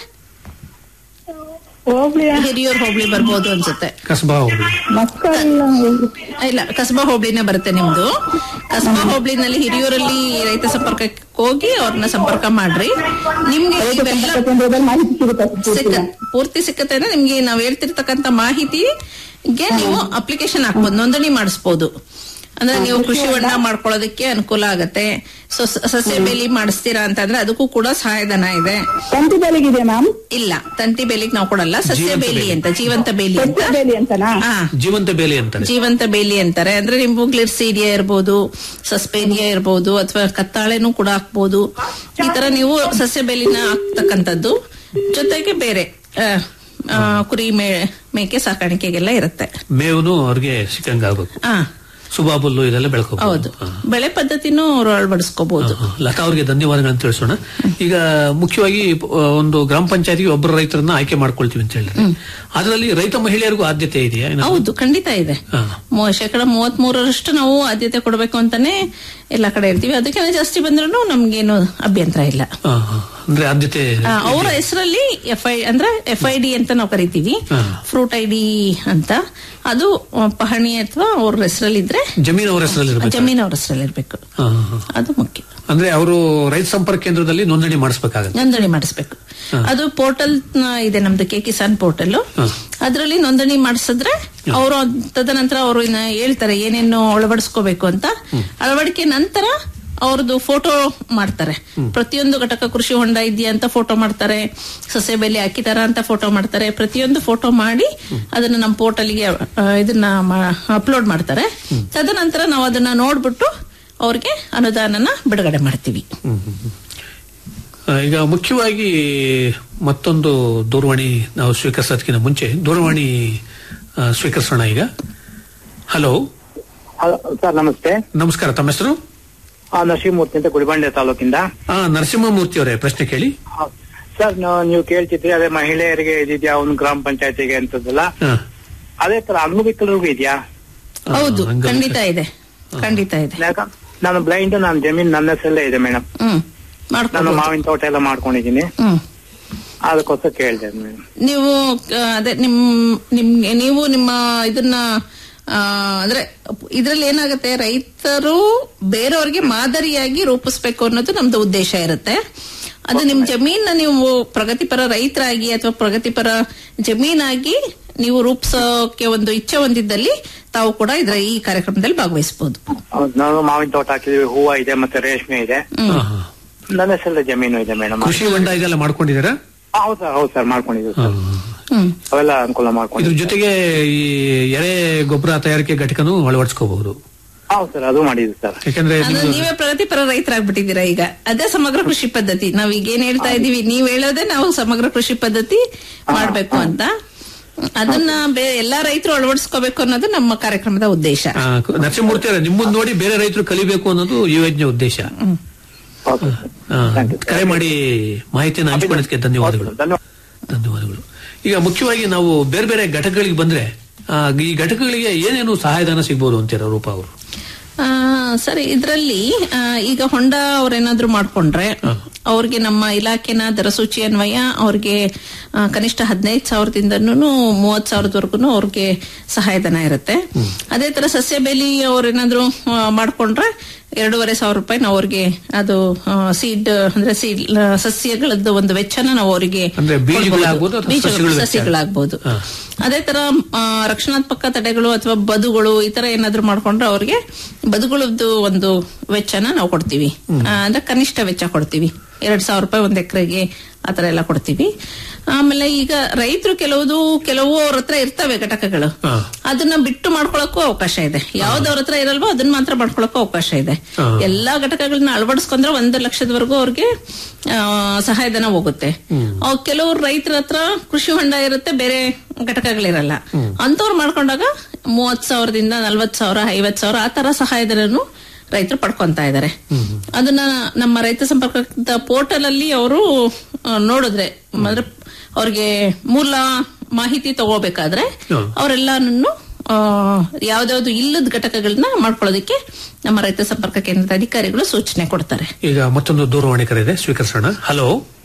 ಹೋಗ್ಲಿ ಹಿರಿಯೂರು ಹೋಬಳಿ ಬರ್ಬೋದು ಅನ್ಸುತ್ತೆ ಕಸಬಾ ಹೋಗ್ಲಿ ಮಕ್ಕಳ ಆ, ಇಲ್ಲ ಕಸಬಾ ಹೋಬಳಿನೇ ಬರುತ್ತೆ ನಿಮ್ದು ಕಸಬಾ ಹೋಬಳಿನಲ್ಲಿ ಹಿರಿಯೂರಲ್ಲಿ ರೈತ ಸಂಪರ್ಕಕ್ಕೆ ಹೋಗಿ ಅವ್ರನ್ನ ಸಂಪರ್ಕ ಮಾಡ್ರಿ ನಿಮ್ಗೆ ಇವೆಲ್ಲ ಕೇಂದ್ರದಲ್ಲಿ ಮಾಹಿತಿ ಸಿಗುತ್ತೆ ಸಿಕ್ಕ ಪೂರ್ತಿ ಸಿಕ್ಕತ್ತೆ ಅಂದ್ರೆ ನಿಮ್ಗೆ ನಾವ್ ಹೇಳ್ತಿರ್ತಕ್ಕಂತ ಮಾಹಿತಿಗೆ ನೀವು ಅಪ್ಲಿಕೇಶನ್ ಹಾಕ್ಬೋದು ನೋಂದಣಿ ಮಾಡಿಸ್ಬೋದು ಅಂದ್ರೆ ನೀವು ಕೃಷಿ ಹೊಂಡ ಮಾಡ್ಕೊಳ್ಳೋದಕ್ಕೆ ಅನುಕೂಲ ಆಗತ್ತೆ ಸೊ ಸ- ಸಸ್ಯ ಬೇಲಿ ಮಾಡಿಸ್ತೀರಾ ಅಂತಂದ್ರೆ ಅದಕ್ಕೂ ಕೂಡ ಸಹಾಯಧನ ಇದೆ ತಂತಿ ಬೇಲಿಗಿದೆ ಮ್ಯಾಮ್ ಇಲ್ಲ ತಂತಿ ಬೇಲಿಗೆ ನಾವು ಕೊಡಲ್ಲ ಸಸ್ಯ ಬೇಲಿ ಅಂತ ಜೀವಂತ ಬೇಲಿ ಅಂತ ಸಸ್ಯ ಬೇಲಿ ಅಂತನಾ ಹಾ ಜೀವಂತ ಬೇಲಿ ಅಂತಾರೆ ಜೀವಂತ ಬೇಲಿ ಅಂತಾರೆ ಅಂದ್ರೆ ನಿಮ್ಗೂ ಗ್ಲಿರ್ಸೀರಿಯಾ ಇರ್ಬೋದು ಸಸ್ಪೇನಿಯಾ ಇರ್ಬೋದು ಅಥವಾ ಕತ್ತಾಳೆನೂ ಕೂಡ ಹಾಕ್ಬೋದು ಈ ತರ ನೀವು ಸಸ್ಯ ಬೇಲಿನ ಹಾಕ್ತಕ್ಕಂಥದ್ದು ಜೊತೆಗೆ ಬೇರೆ ಆ, ಆ, ಕುರಿ ಮೇ ಮೇಕೆ ಸಾಕಾಣಿಕೆಗೆಲ್ಲ ಇರುತ್ತೆ ಮೇವುನು ಅವ್ರಿಗೆ ಸಿಕ್ಕಂಗ ಆಗ್ಬೇಕು ಆ ಸುಬಾಬುಲ್ಲು ಇದೆಲ್ಲ ಹೌದು ಬೆಳ್ಕೋಬಹುದು ಬೆಳೆ ಪದ್ಧತಿನೂ ಅವ್ರು ಅಳವಡಿಸ್ಕೋಬಹುದು ಲತಾ ಅವರಿಗೆ ಧನ್ಯವಾದಗಳನ್ನು ತಿಳಿಸೋಣ ಈಗ ಮುಖ್ಯವಾಗಿ ಆ, ಒಂದು ಗ್ರಾಮ ಪಂಚಾಯತಿಗೆ ಒಬ್ಬರು ರೈತರನ್ನ ಆಯ್ಕೆ ಮಾಡ್ಕೊಳ್ತೀವಿ ಅಂತ ಹೇಳಿದ್ರೆ ಅದರಲ್ಲಿ ರೈತ ಮಹಿಳೆಯರಿಗೂ ಆದ್ಯತೆ ಇದೆಯಾ ಏನಾದ್ರು? ಹೌದು ಖಂಡಿತ ಇದೆ ಹಾ. ಮೂ- ಶೇಕಡ ಮೂವತ್ತ್ ಮೂರರಷ್ಟು ನಾವು ಆದ್ಯತೆ ಕೊಡಬೇಕು ಅಂತಾನೆ ಎಲ್ಲ ಕಡೆ ಇರ್ತೀವಿ ಅದಕ್ಕಿಂತ ಜಾಸ್ತಿ ಬಂದ್ರೂ ನಮ್ಗೇನು ಅಭ್ಯಂತರ ಇಲ್ಲ ಆ, ಆ. ಅಂದ್ರೆ ಆದ್ಯತೆ ಆ, ಅವರ ಹೆಸರಲ್ಲಿ ಎಫ್ ಐ ಅಂದ್ರೆ ಎಫ್ ಐ ಡಿ ಅಂತ ನಾವು ಕರಿತೀವಿ ಹಾ. ಫ್ರೂಟ್ ಐ ಡಿ ಅಂತ ಅದು ಆ, ಪಹಣಿ ಅಥವಾ ಅವ್ರ ಹೆಸರಲ್ಲಿದ್ರೆ ಜಮೀನು ಅವರ ಹೆಸರಲ್ಲಿ ಇರ್ಬೇಕು ಜಮೀನು ಅವ್ರ ಹೆಸರಲ್ಲಿ ಇರ್ಬೇಕು ಆ, ಆ. ಅದು ಮುಖ್ಯ ಅಂದ್ರೆ ಅವರು ರೈತ ಸಂಪರ್ಕ ಕೇಂದ್ರದಲ್ಲಿ ನೋಂದಣಿ ಮಾಡಿಸ್ಬೇಕಾಗತ್ತೆ ನೋಂದಣಿ ಮಾಡಿಸ್ಬೇಕು ಅದು ಪೋರ್ಟಲ್ ಇದೆ ನಮ್ದು ಕೆ ಕಿಸಾನ್ ಪೋರ್ಟಲ್ ಹಾ. ಅದರಲ್ಲಿ ನೋಂದಣಿ ಮಾಡಿಸಿದ್ರೆ ಅವರು ತದನಂತರ ಅವರು ಇನ್ನ ಹೇಳ್ತಾರೆ ಏನೇನು ಅಳವಡಿಸ್ಕೋಬೇಕು ಅಂತ ಅಳವಡಿಕೆ ನಂತರ ಅವ್ರದ್ದು ಫೋಟೋ ಮಾಡ್ತಾರೆ ಪ್ರತಿಯೊಂದು ಘಟಕ ಕೃಷಿ ಹೊಂಡ ಇದೆಯಾ ಅಂತ ಫೋಟೋ ಮಾಡ್ತಾರೆ ಸಸ್ಯ ಬೆಲೆ ಹಾಕಿದಾರ ಅಂತ ಫೋಟೋ ಮಾಡ್ತಾರೆ ಪ್ರತಿಯೊಂದು ಫೋಟೋ ಮಾಡಿ ಅದನ್ನ ನಮ್ಮ ಪೋರ್ಟಲ್ಗೆ ಇದನ್ನ ಅಪ್ಲೋಡ್ ಮಾಡ್ತಾರೆ ತದನಂತರ ನಾವು ಅದನ್ನ ನೋಡ್ಬಿಟ್ಟು ಅವ್ರಿಗೆ ಅನುದಾನನ ಬಿಡುಗಡೆ ಮಾಡ್ತೀವಿ ಆ, ಈಗ ಮುಖ್ಯವಾಗಿ ಮತ್ತೊಂದು ದೂರವಾಣಿ ನಾವು ಸ್ವೀಕರಿಸೋದಕ್ಕಿಂತ ಮುಂಚೆ ದೂರವಾಣಿ ಆ, ಸ್ವೀಕರಿಸೋಣ ಈಗ ಹಲೋ ಸರ್ ನಮಸ್ತೆ ನಮಸ್ಕಾರ ತಮ್ಮ ಹೆಸರು ಆ, ನರಸಿಂಹಮೂರ್ತಿ ಅಂತ ಗುಡಿಬಂಡೆ ತಾಲೂಕಿಂದ ಆ ನರಸಿಂಹಮೂರ್ತಿ ಅವರೇ ಪ್ರಶ್ನೆ ಕೇಳಿ ಆ, ಸರ್ ನಾವು- ನೀವು ಕೇಳ್ತಿದ್ರಿ ಅದೇ ಮಹಿಳೆಯರಿಗೆ ಇದಿದ್ಯಾ ಒಂದು ಗ್ರಾಮ ಪಂಚಾಯತಿಗೆ ಅಂತದಲ್ಲ ಆ, ಅದೇ ತರ ಅಂಗವಿಕಲರಿಗೂ ಇದೆಯಾ ಆ, ಹೌದು ಹಂಗಲ್ಲ. ಖಂಡಿತ ಇದೆ ಖಂಡಿತ ಇದೆ ಯಾಕ ನಾನು ಬ್ಲೈಂಡ್ ನಾನು ಜಮೀನ್ ನನ್ನ ಹೆಸರಲ್ಲೇ ಇದೆ ಮೇಡಮ್ ಹ್ಮ್ ನಾನು ಮಾಡ್ಕೋಬಹುದು ಮಾವಿನ ತೋಟ ಎಲ್ಲ ಮಾಡ್ಕೊಂಡಿದ್ದೀನಿ ಹ್ಮ್ ಅದಕ್ಕೋಸ್ಕರ ಕೇಳಿದೆ ಮೇಡಮ್ ನೀವು ಆ, ಅದೇ ನಿಮ್ ನಿಮ್ಗೆ ನೀವು ನಿಮ್ಮ ಇದನ್ನ ಆ, ಅಂದ್ರೆ ಇದ್ರಲ್ಲಿ ಏನಾಗುತ್ತೆ ರೈತರು ಬೇರೆಯವ್ರಿಗೆ ಮಾದರಿಯಾಗಿ ರೂಪಿಸ್ಬೇಕು ಅನ್ನೋದು ನಮ್ದು ಉದ್ದೇಶ ಇರುತ್ತೆ ಅದು ನಿಮ್ ಜಮೀನ ನೀವು ಪ್ರಗತಿಪರ ರೈತರಾಗಿ ಅಥವಾ ಪ್ರಗತಿಪರ ಜಮೀನಾಗಿ ನೀವು ರೂಪಿಸೋಕೆ ಒಂದು ಇಚ್ಛೆ ಹೊಂದಿದ್ದಲ್ಲಿ ತಾವು ಕೂಡ ಇದ್ರ ಈ ಕಾರ್ಯಕ್ರಮದಲ್ಲಿ ಭಾಗವಹಿಸಬಹುದು ಹೌದು, ನಾನು ಮಾವಿನ ತೋಟ ಹಾಕಿದೀವಿ ಹೂವ ಇದೆ ಮತ್ತೆ ರೇಷ್ಮೆ ಇದೆ ಆ, ಆ. ನನ್ನ ಹೆಸರಲ್ಲೇ ಜಮೀನು ಇದೆ ಮೇಡಮ್ ಕೃಷಿ ಹೊಂಡ ಇದೆಲ್ಲ ಮಾಡ್ಕೊಂಡಿದ್ದೀರಾ ಹೌದು ಸರ್ ಹೌದು ಸರ್ ಮಾಡ್ಕೊಂಡಿದ್ದೀವಿ ಆ, ಸರ್ ಹ್ಮ್ ಅವೆಲ್ಲ ಅನುಕೂಲ ಇದ್ರ ಮಾಡ್ಕೊಂಡಿದ್ದೀವಿ ಜೊತೆಗೆ ಈ ಎರೆ ಗೊಬ್ಬರ ತಯಾರಿಕೆ ಘಟಕನೂ ಅಳವಡಿಸ್ಕೋಬಹುದು ಹೌದು ಸರ್ ಅದು ಮಾಡಿದ್ವಿ ಸರ್ ಯಾಕಂದ್ರೆ ಅಂದ್ರೆ ನಿಮ್ದು- ನೀವೇ ಪ್ರಗತಿಪರ ರೈತರಾಗ್ಬಿಟ್ಟಿದ್ದೀರಾ ಈಗ ಅದೇ ಸಮಗ್ರ ಕೃಷಿ ಪದ್ಧತಿ ನಾವ್ ಈಗ ಏನ್ ಹೇಳ್ತಾ ಇದೀವಿ ನೀವ್ ಹೇಳೋದೇ ನಾವು ಸಮಗ್ರ ಕೃಷಿ ಪದ್ಧತಿ ಮಾಡ್ಬೇಕು ಅಂತ ಅದನ್ನ ಬೇ- ಎಲ್ಲಾ ರೈತರು ಅಳವಡಿಸ್ಕೋಬೇಕು ಅನ್ನೋದು ನಮ್ಮ ಕಾರ್ಯಕ್ರಮದ ಉದ್ದೇಶ ಆ, ನರಸಿಂಹಮೂರ್ತಿ ಅವರೇ ನಿಮ್ಮನ್ನ ನೋಡಿ ಬೇರೆ ರೈತರು ಕಲಿಬೇಕು ಅನ್ನೋದು ಈ ಯೋಜನೆ ಉದ್ದೇಶ ಓಕೆ ಆ, ಕರೆ ಮಾಡಿ ಮಾಹಿತಿಯನ್ನು ಹಂಚಿಕೊಳ್ಳೋದಕ್ಕೆ ಧನ್ಯವಾದಗಳು ಧನ್ಯವಾದ ಧನ್ಯವಾದಗಳು ಈಗ ಮುಖ್ಯವಾಗಿ ನಾವು ಬೇರೆ ಬೇರೆ ಘಟಕಗಳಿಗೆ ಬಂದ್ರೆ ಆ, ಈ ಘಟಕಗಳಿಗೆ ಏನೇನು ಸಹಾಯಧನ ಸಿಗ್ಬೋದು ಅಂತೀರ ರೂಪ ಅವರು ಆ, ಸರಿ ಇದ್ರಲ್ಲಿ ಆ, ಈಗ ಹೊಂಡ ಅವ್ರೇನಾದ್ರೂ ಮಾಡ್ಕೊಂಡ್ರೆ ಅವ್ರಿಗೆ ನಮ್ಮ ಇಲಾಖೆನ ದರಸೂಚಿ ಅನ್ವಯ ಅವ್ರಿಗೆ ಆ, ಕನಿಷ್ಠ ಹದಿನೈದು ಸಾವಿರದಿಂದನೂ ಮೂವತ್ ಸಾವಿರದವರೆಗೂ ಅವ್ರಿಗೆ ಸಹಾಯಧನ ಇರುತ್ತೆ ಅದೇ ತರ ಸಸ್ಯ ಬೇಲಿ ಅವ್ರೇನಾದ್ರೂ ಆ, ಮಾಡ್ಕೊಂಡ್ರೆ ಎರಡೂವರೆ ಸಾವಿರ ರೂಪಾಯಿ ನಾವು ಅವ್ರಿಗೆ ಅದು ಸೀಡ್ ಅಂದ್ರೆ ಸೀಡ್ ಸಸ್ಯಗಳದ್ದು ಒಂದು ವೆಚ್ಚನ ನಾವು ಅವರಿಗೆ ಅಂದ್ರೆ ಬೀಜಗಳಾಗ್ಬೋದು ಅಥವಾ ಸಸ್ಯಗಳ ವೆಚ್ಚ? ಸಸ್ಯಗಳಾಗ್ಬೋದು ಹಾ. ಅದೇ ತರ ಆ, ರಕ್ಷಣಾತ್ಮಕ ತಡೆಗಳು ಅಥವಾ ಬದುಗಳು ಈ ತರ ಏನಾದ್ರು ಮಾಡ್ಕೊಂಡ್ರೆ ಅವ್ರಿಗೆ ಬದುಗಳದ್ದು ಒಂದು ವೆಚ್ಚನ ನಾವು ಕೊಡ್ತೀವಿ ಆ, ಅಂದ್ರೆ ಕನಿಷ್ಠ ವೆಚ್ಚ ಕೊಡ್ತೀವಿ ಎರಡ್ ಸಾವಿರ ರೂಪಾಯಿ ಒಂದ್ ಎಕರೆಗೆ ಆತರ ಎಲ್ಲ ಕೊಡ್ತೀವಿ ಆಮೇಲೆ ಈಗ ರೈತರು ಕೆಲವುದು ಕೆಲವು ಅವ್ರ ಹತ್ರ ಇರ್ತವೆ ಘಟಕಗಳು ಹಾ. ಅದನ್ನ ಬಿಟ್ಟು ಮಾಡ್ಕೊಳಕ್ಕೂ ಅವಕಾಶ ಇದೆ ಯಾವ್ದು ಅವ್ರ ಹತ್ರ ಇರಲ್ವೋ ಅದನ್ನ ಮಾತ್ರ ಮಾಡ್ಕೊಳಕ್ಕೂ ಅವಕಾಶ ಇದೆ ಹಾ. ಎಲ್ಲಾ ಘಟಕಗಳನ್ನ ಅಳವಡಿಸ್ಕೊಂಡ್ರೆ ಒಂದು ಲಕ್ಷದವರೆಗೂ ಅವ್ರಿಗೆ ಆ, ಸಹಾಯಧನ ಹೋಗುತ್ತೆ ಅವ್ ಕೆಲವ್ರು ರೈತರ ಹತ್ರ ಕೃಷಿ ಹೊಂಡ ಇರುತ್ತೆ ಬೇರೆ ಘಟಕಗಳಿರಲ್ಲ ಅಂತವ್ರು ಮಾಡ್ಕೊಂಡಾಗ ಮೂವತ್ ಸಾವಿರದಿಂದ ನಲ್ವತ್ ಸಾವಿರ ಐವತ್ ಸಾವಿರ ಆ ತರ ಸಹಾಯಧನನು ರೈತರು ಪಡ್ಕೊಂತ ಇದ್ದಾರೆ ಅದನ್ನ ನಮ್ಮ ರೈತ ಸಂಪರ್ಕದ ಪೋರ್ಟಲ್ ಅಲ್ಲಿ ಅವರು ನೋಡಿದ್ರೆ ಅಂದ್ರೆ ಅವ್ರಿಗೆ ಮೂಲ ಮಾಹಿತಿ ತಗೋಬೇಕಾದ್ರೆ ಹ್ಮ್. ಅವರೆಲ್ಲಾನು ಯಾವ್ದಾವ್ದು ಇಲ್ಲದ ಘಟಕಗಳನ್ನ ಮಾಡ್ಕೊಳ್ಳೋದಕ್ಕೆ ನಮ್ಮ ರೈತ ಸಂಪರ್ಕ ಕೇಂದ್ರದ ಅಧಿಕಾರಿಗಳು ಸೂಚನೆ ಕೊಡ್ತಾರೆ ಈಗ ಮತ್ತೊಂದು ದೂರವಾಣಿ ಕರೆ ಇದೆ ಸ್ವೀಕರಿಸೋಣ ಹಲೋ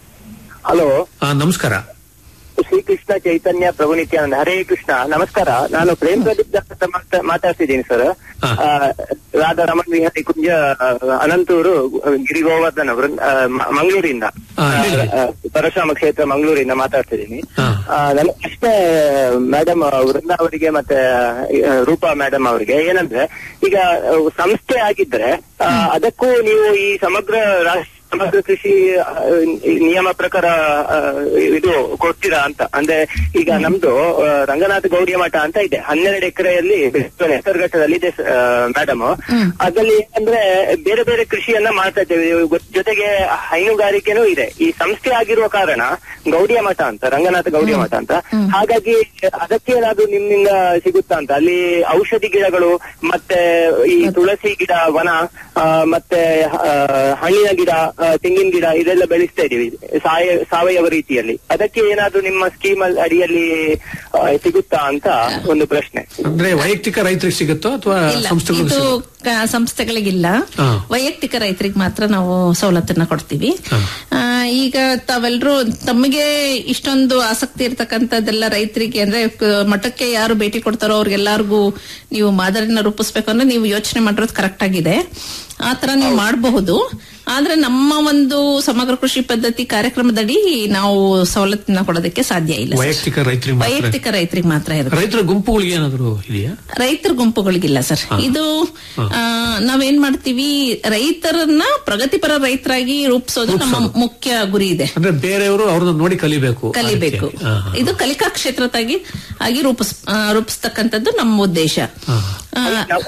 ಹಲೋ ಆ, ನಮಸ್ಕಾರ ಶ್ರೀಕೃಷ್ಣ ಚೈತನ್ಯ ಪ್ರಭು ನಿತ್ಯಾನಂದ ಹರೇ ಕೃಷ್ಣ ನಮಸ್ಕಾರ ನಾನು ಪ್ರೇಮ್ ಪ್ರದೀಪ್ ದಾಸ್ ಅಂತ ಮಾತಾ- ಮಾತಾಡ್ತಿದ್ದೀನಿ ಸರ್ ಹಾ. ಆ, ರಾಧಾ ರಮಣ್ ವಿಹಾರಿ ಕುಂಜ ಆ, ಅನಂತೂರು ಗಿರಿ ಗೋವರ್ಧನ್ ಅವರು ಆ, ಮ- ಮಂಗಳೂರಿಂದ ಹಾ, ಹೇಳಿ. ಆ, ಪರಶುರಾಮ ಕ್ಷೇತ್ರ ಮಂಗಳೂರಿಂದ ಮಾತಾಡ್ತಿದ್ದೀನಿ ಹಾ. ಆ, ನನ್ನ ಪ್ರಶ್ನೆ ಮೇಡಮ್ ವೃಂದ ಅವರಿಗೆ ಮತ್ತೆ ಆ, ರೂಪಾ ಮೇಡಮ್ ಅವರಿಗೆ ಏನಂದ್ರೆ ಈಗ ಆ, ಸಂಸ್ಥೆ ಆಗಿದ್ರೆ ಆ, ಅದಕ್ಕೂ ನೀವು ಈ ಸಮಗ್ರ ರಾಷ್ಟ್ರ ಸಮಗ್ರ ಕೃಷಿ ಆ, ನಿಯಮ ಪ್ರಕಾರ ಆ, ಇದು ಕೊಡ್ತೀರಾ ಅಂತ ಅಂದ್ರೆ ಈಗ ನಮ್ದು ಆ, ರಂಗನಾಥ ಗೌರಿಯ ಮಠ ಅಂತ ಇದೆ ಹನ್ನೆರಡು ಎಕರೆಯಲ್ಲಿ ಹೆಸರುಘಟ್ಟದಲ್ಲಿ ಇದೆ ಮೇಡಮ್ ಅದ್ರಲ್ಲಿ ಅಂದ್ರೆ ಬೇರೆ ಬೇರೆ ಕೃಷಿಯನ್ನ ಮಾಡ್ತಾ ಇದ್ದೇವೆ ಗೊ- ಜೊತೆಗೆ ಹೈನುಗಾರಿಕೆನೂ ಇದೆ ಈ ಸಂಸ್ಥೆ ಆಗಿರುವ ಕಾರಣ ಗೌಡಿಯ ಮಠ ಅಂತ ರಂಗನಾಥ ಗೌಡಿಯ ಮಠ ಅಂತ ಹಾಗಾಗಿ ಅದಕ್ಕೆ ಏನಾದ್ರು ನಿಮ್ಮಿಂದ ಸಿಗುತ್ತಾ ಅಂತ ಅಲ್ಲಿ ಔಷಧಿ ಗಿಡಗಳು ಮತ್ತೆ ಈ ತುಳಸಿ ಗಿಡ ವನ ಆ, ಮತ್ತೆ ಆ, ಹಣ್ಣಿನ ಗಿಡ ಆ, ತೆಂಗಿನ ಗಿಡ ಇದೆಲ್ಲ ಬೆಳೆಸ್ತಾ ಇದೀವಿ ಸಾಯ- ಸಾವಯವ ರೀತಿಯಲ್ಲಿ ಅದಕ್ಕೆ ಏನಾದ್ರು ನಿಮ್ಮ ಸ್ಕೀಮ್ ಅಡಿಯಲ್ಲಿ ಆ, ಸಿಗುತ್ತಾ ಅಂತ ಒಂದು ಪ್ರಶ್ನೆ ಅಂದ್ರೆ ವೈಯಕ್ತಿಕ ರೈತರಿಗೆ ಸಿಗುತ್ತೋ ಅಥವಾ ಇಲ್ಲ ಸಂಸ್ಥೆಗಳಿಗೆ ಇದು ಸಿಗುತ್ತೋ? ಕ- ಸಂಸ್ಥೆಗಳಿಗಿಲ್ಲ ಹಾ. ವೈಯಕ್ತಿಕ ರೈತರಿಗೆ ಮಾತ್ರ ನಾವು ಸವಲತ್ತನ್ನ ಕೊಡ್ತೀವಿ ಹಾ. ಆ, ಈಗ ತಾವೆಲ್ಲರೂ ತಮಗೆ ಇಷ್ಟೊಂದು ಆಸಕ್ತಿ ಇರ್ತಕ್ಕಂಥದ್ದೆಲ್ಲ ರೈತರಿಗೆ ಅಂದ್ರೆ ಕ- ಮಠಕ್ಕೆ ಯಾರು ಭೇಟಿ ಕೊಡ್ತಾರೋ ಅವ್ರಿಗೆಲ್ಲರಿಗೂ ನೀವು ಮಾದರಿನ ರೂಪಿಸ್ಬೇಕು ಅಂದ್ರೆ ನೀವು ಯೋಚನೆ ಮಾಡಿರೋದು ಕರೆಕ್ಟ್ ಆಗಿದೆ ಆ ತರ ನೀವು ಮಾಡಬಹುದು ಆದ್ರೆ ನಮ್ಮ ಒಂದು ಸಮಗ್ರ ಕೃಷಿ ಪದ್ಧತಿ ಕಾರ್ಯಕ್ರಮದಡಿ ನಾವು ಸವಲತ್ತನ್ನ ಕೊಡೋದಕ್ಕೆ ಸಾಧ್ಯ ಇಲ್ಲ ಸರ್. ವೈಯಕ್ತಿಕ ರೈತರಿಗೆ ಮಾತ್ರ ವೈಯಕ್ತಿಕ ರೈತರಿಗೆ ಮಾತ್ರ ಇರುತ್ತೆ ರೈತರ ಗುಂಪುಗಳಿಗೆ ಏನಾದ್ರು ಇದೆಯಾ ರೈತರ ಗುಂಪುಗಳಿಗಿಲ್ಲ ಸರ್ ಇದು ಆ, ನಾವೇನ್ ಮಾಡ್ತೀವಿ ರೈತರನ್ನ ಪ್ರಗತಿಪರ ರೈತರಾಗಿ ರೂಪಿಸೋದು ನಮ್ಮ ಮುಖ್ಯ ಗುರಿ ಇದೆ ಅಂದ್ರೆ ಬೇರೆಯವರು ಅವ್ರನ್ನ ನೋಡಿ ಕಲಿಬೇಕು ಆ ಕಲಿಬೇಕು ರೀತಿಯಾಗಿ. ಹಾ, ಹಾ. ಇದು ಕಲಿಕಾ ಕ್ಷೇತ್ರದಾಗಿ ಆಗಿ ರೂಪಿಸ್ ಆ, ರೂಪಿಸ್ತಕ್ಕಂಥದ್ದು ನಮ್ಮ ಉದ್ದೇಶ ಹಾ. ಆ,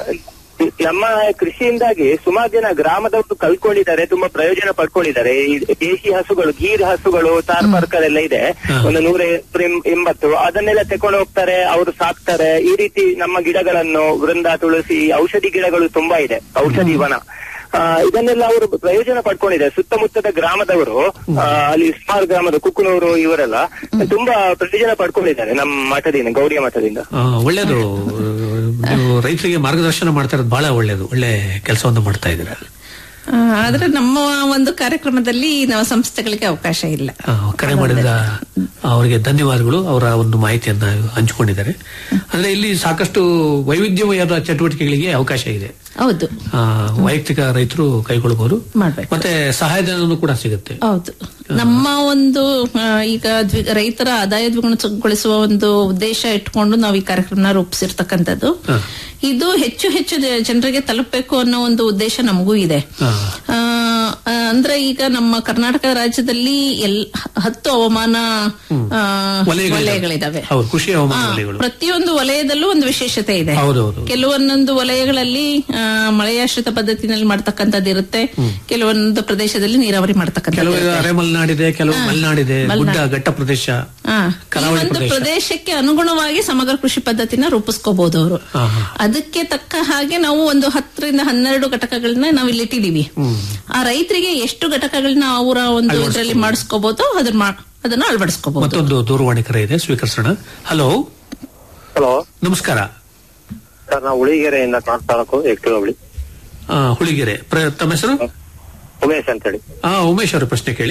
ನಮ್ಮ ಕೃಷಿಯಿಂದಾಗಿ ಸುಮಾರು ಜನ ಗ್ರಾಮದವರು ಕಲ್ತ್ಕೊಂಡಿದ್ದಾರೆ ತುಂಬಾ ಪ್ರಯೋಜನ ಪಡ್ಕೊಂಡಿದ್ದಾರೆ ಈ ದೇಶಿ ಹಸುಗಳು ಗೀರ್ ಹಸುಗಳು ತಾರ್ ಪರ್ಕರ್ ಎಲ್ಲ ಇದೆ ಹಾ. ಒಂದು ನೂರ ಎಂ- ಎಂಬತ್ತು ಅದನ್ನೆಲ್ಲ ತಕೊಂಡು ಹೋಗ್ತಾರೆ ಅವರು ಸಾಕ್ತಾರೆ ಈ ರೀತಿ ನಮ್ಮ ಗಿಡಗಳನ್ನು ವೃಂದ ತುಳಸಿ ಔಷಧಿ ಗಿಡಗಳು ತುಂಬಾ ಇದೆ ಔಷಧಿ ವನ ಆ, ಇದನ್ನೆಲ್ಲ ಅವರು ಪ್ರಯೋಜನ ಪಡ್ಕೊಂಡಿದ್ದಾರೆ ಸುತ್ತಮುತ್ತದ ಗ್ರಾಮದವರು ಆ, ಅಲ್ಲಿ ಸುಮಾರು ಗ್ರಾಮದ ಕುಕ್ಕನೂರು ಇವರೆಲ್ಲ ತುಂಬಾ ಪ್ರಯೋಜನ ಪಡ್ಕೊಂಡಿದ್ದಾರೆ ನಮ್ಮ ಮಠದಿಂದ ಗೌರಿಯ ಮಠದಿಂದ ಆ, ಒಳ್ಳೇದು ನೀವು ರೈತರಿಗೆ ಮಾರ್ಗದರ್ಶನ ಮಾಡ್ತಾ ಇರೋದು ಬಹಳ ಒಳ್ಳೇದು ಒಳ್ಳೆ ಕೆಲಸವನ್ನು ಮಾಡ್ತಾ ಇದ್ದೀರಾ ಆ, ಆದ್ರೆ ನಮ್ಮ ಒಂದು ಕಾರ್ಯಕ್ರಮದಲ್ಲಿ ನಾವು ಸಂಸ್ಥೆಗಳಿಗೆ ಅವಕಾಶ ಇಲ್ಲ ಆ, ಕರೆ ಮಾಡಿದ ಅವರಿಗೆ ಧನ್ಯವಾದಗಳು ಅವರ ಒಂದು ಮಾಹಿತಿಯನ್ನ ಹಂಚಿಕೊಂಡಿದ್ದಾರೆ ಅಂದ್ರೆ ಇಲ್ಲಿ ಸಾಕಷ್ಟು ವೈವಿಧ್ಯಮಯದ ಚಟುವಟಿಕೆಗಳಿಗೆ ಅವಕಾಶ ಇದೆ ಹೌದು ಆ, ವೈಯಕ್ತಿಕ ರೈತರು ಕೈಗೊಳ್ಳಬಹುದು ಮಾಡ್ಬೇಕು ಮತ್ತೆ ಸಹಾಯಧನನೂ ಕೂಡ ಸಿಗುತ್ತೆ ಹೌದು ನಮ್ಮ ಒಂದು ಆ, ಈಗ ದ್ವಿ- ರೈತರ ಆದಾಯ ದ್ವಿಗುಣಗೊಳಿಸುವ ಒಂದು ಉದ್ದೇಶ ಇಟ್ಕೊಂಡು ನಾವು ಈ ಕಾರ್ಯಕ್ರಮನ ರೂಪಿಸಿರ್ತಕ್ಕಂಥದ್ದು ಹ. ಇದು ಹೆಚ್ಚು ಹೆಚ್ಚು ಜ- ಜನರಿಗೆ ತಲುಪಬೇಕು ಅನ್ನೋ ಒಂದು ಉದ್ದೇಶ ನಮಗೂ ಇದೆ ಹ. ಆ, ಆ, ಅಂದ್ರೆ ಈಗ ನಮ್ಮ ಕರ್ನಾಟಕ ರಾಜ್ಯದಲ್ಲಿ ಎಲ್ ಹತ್ತು ಹವಾಮಾನ ಆ, ವಲಯಗಳಿದಾವೆ. ವಲಯಗಳಿದಾವೆ ಹೌದು ಕೃಷಿ ಹವಾಮಾನ ಆ, ವಲಯಗಳು ಪ್ರತಿಯೊಂದು ವಲಯದಲ್ಲೂ ಒಂದು ವಿಶೇಷತೆ ಇದೆ ಹೌದೌದು ಕೆಲವೊಂದೊಂದು ವಲಯಗಳಲ್ಲಿ ಆ, ಮಳೆಯಾಶ್ರಿತ ಪದ್ಧತಿನಲ್ಲಿ ಮಾಡ್ತಕ್ಕಂಥದ್ದು ಇರುತ್ತೆ ಕೆಲವೊಂದು ಪ್ರದೇಶದಲ್ಲಿ ನೀರಾವರಿ ಮಾಡ್ತಕ್ಕಂಥದ್ದು ಕೆಲವು ಇರುತ್ತೆ. ಅರೆ ಮಲೆನಾಡಿದೆ ಕೆಲವು ಮಲೆನಾಡಿದೆ ಗುಡ್ಡ ಘಟ್ಟ ಪ್ರದೇಶ ಆ, ಈ ಕರಾವಳಿ ಒಂದು ಪ್ರದೇಶ. ಪ್ರದೇಶಕ್ಕೆ ಅನುಗುಣವಾಗಿ ಸಮಗ್ರ ಕೃಷಿ ಪದ್ಧತಿನ ರೂಪಿಸ್ಕೋಬಹುದು ಅವರು ಹಾ, ಹಾ. ಅದಕ್ಕೆ ತಕ್ಕ ಹಾಗೆ ನಾವು ಒಂದು ಹತ್ತರಿಂದ ಹನ್ನೆರಡು ಘಟಕಗಳನ್ನ ನಾವು ಇಲ್ಲಿ ಇಟ್ಟಿದೀವಿ ಆ ರೈತರಿಗೆ ಎಷ್ಟು ಘಟಕಗಳನ್ನ ಅವರ ಒಂದು ಇದರಲ್ಲಿ ಮಾಡಿಸ್ಕೋಬಹುದು ಅದನ್ನ ಮಾ- ಅದನ್ನ ಅಳವಡಿಸ್ಕೋಬಹುದು ಮತ್ತೊಂದು ದೂರವಾಣಿ ಕರೆ ಇದೆ ಸ್ವೀಕರಿಸೋಣ ಹಲೋ ಹಲೋ ನಮಸ್ಕಾರ ಸರ್ ನಾವು ಉಳಿಗೆರೆಯಿಂದ ಕಾಣ್ ತಾಲೂಕು ಎಕ್ಟಿವ್ ಹೋಬಳಿ ಆ, ಹುಳಿಗೆರೆ ಪ್ರ- ತಮ್ಮ ಹೆಸರು ಉಮೇಶ್ ಅಂತೇಳಿ ಆ ಉಮೇಶ್ ಅವರ ಪ್ರಶ್ನೆ ಕೇಳಿ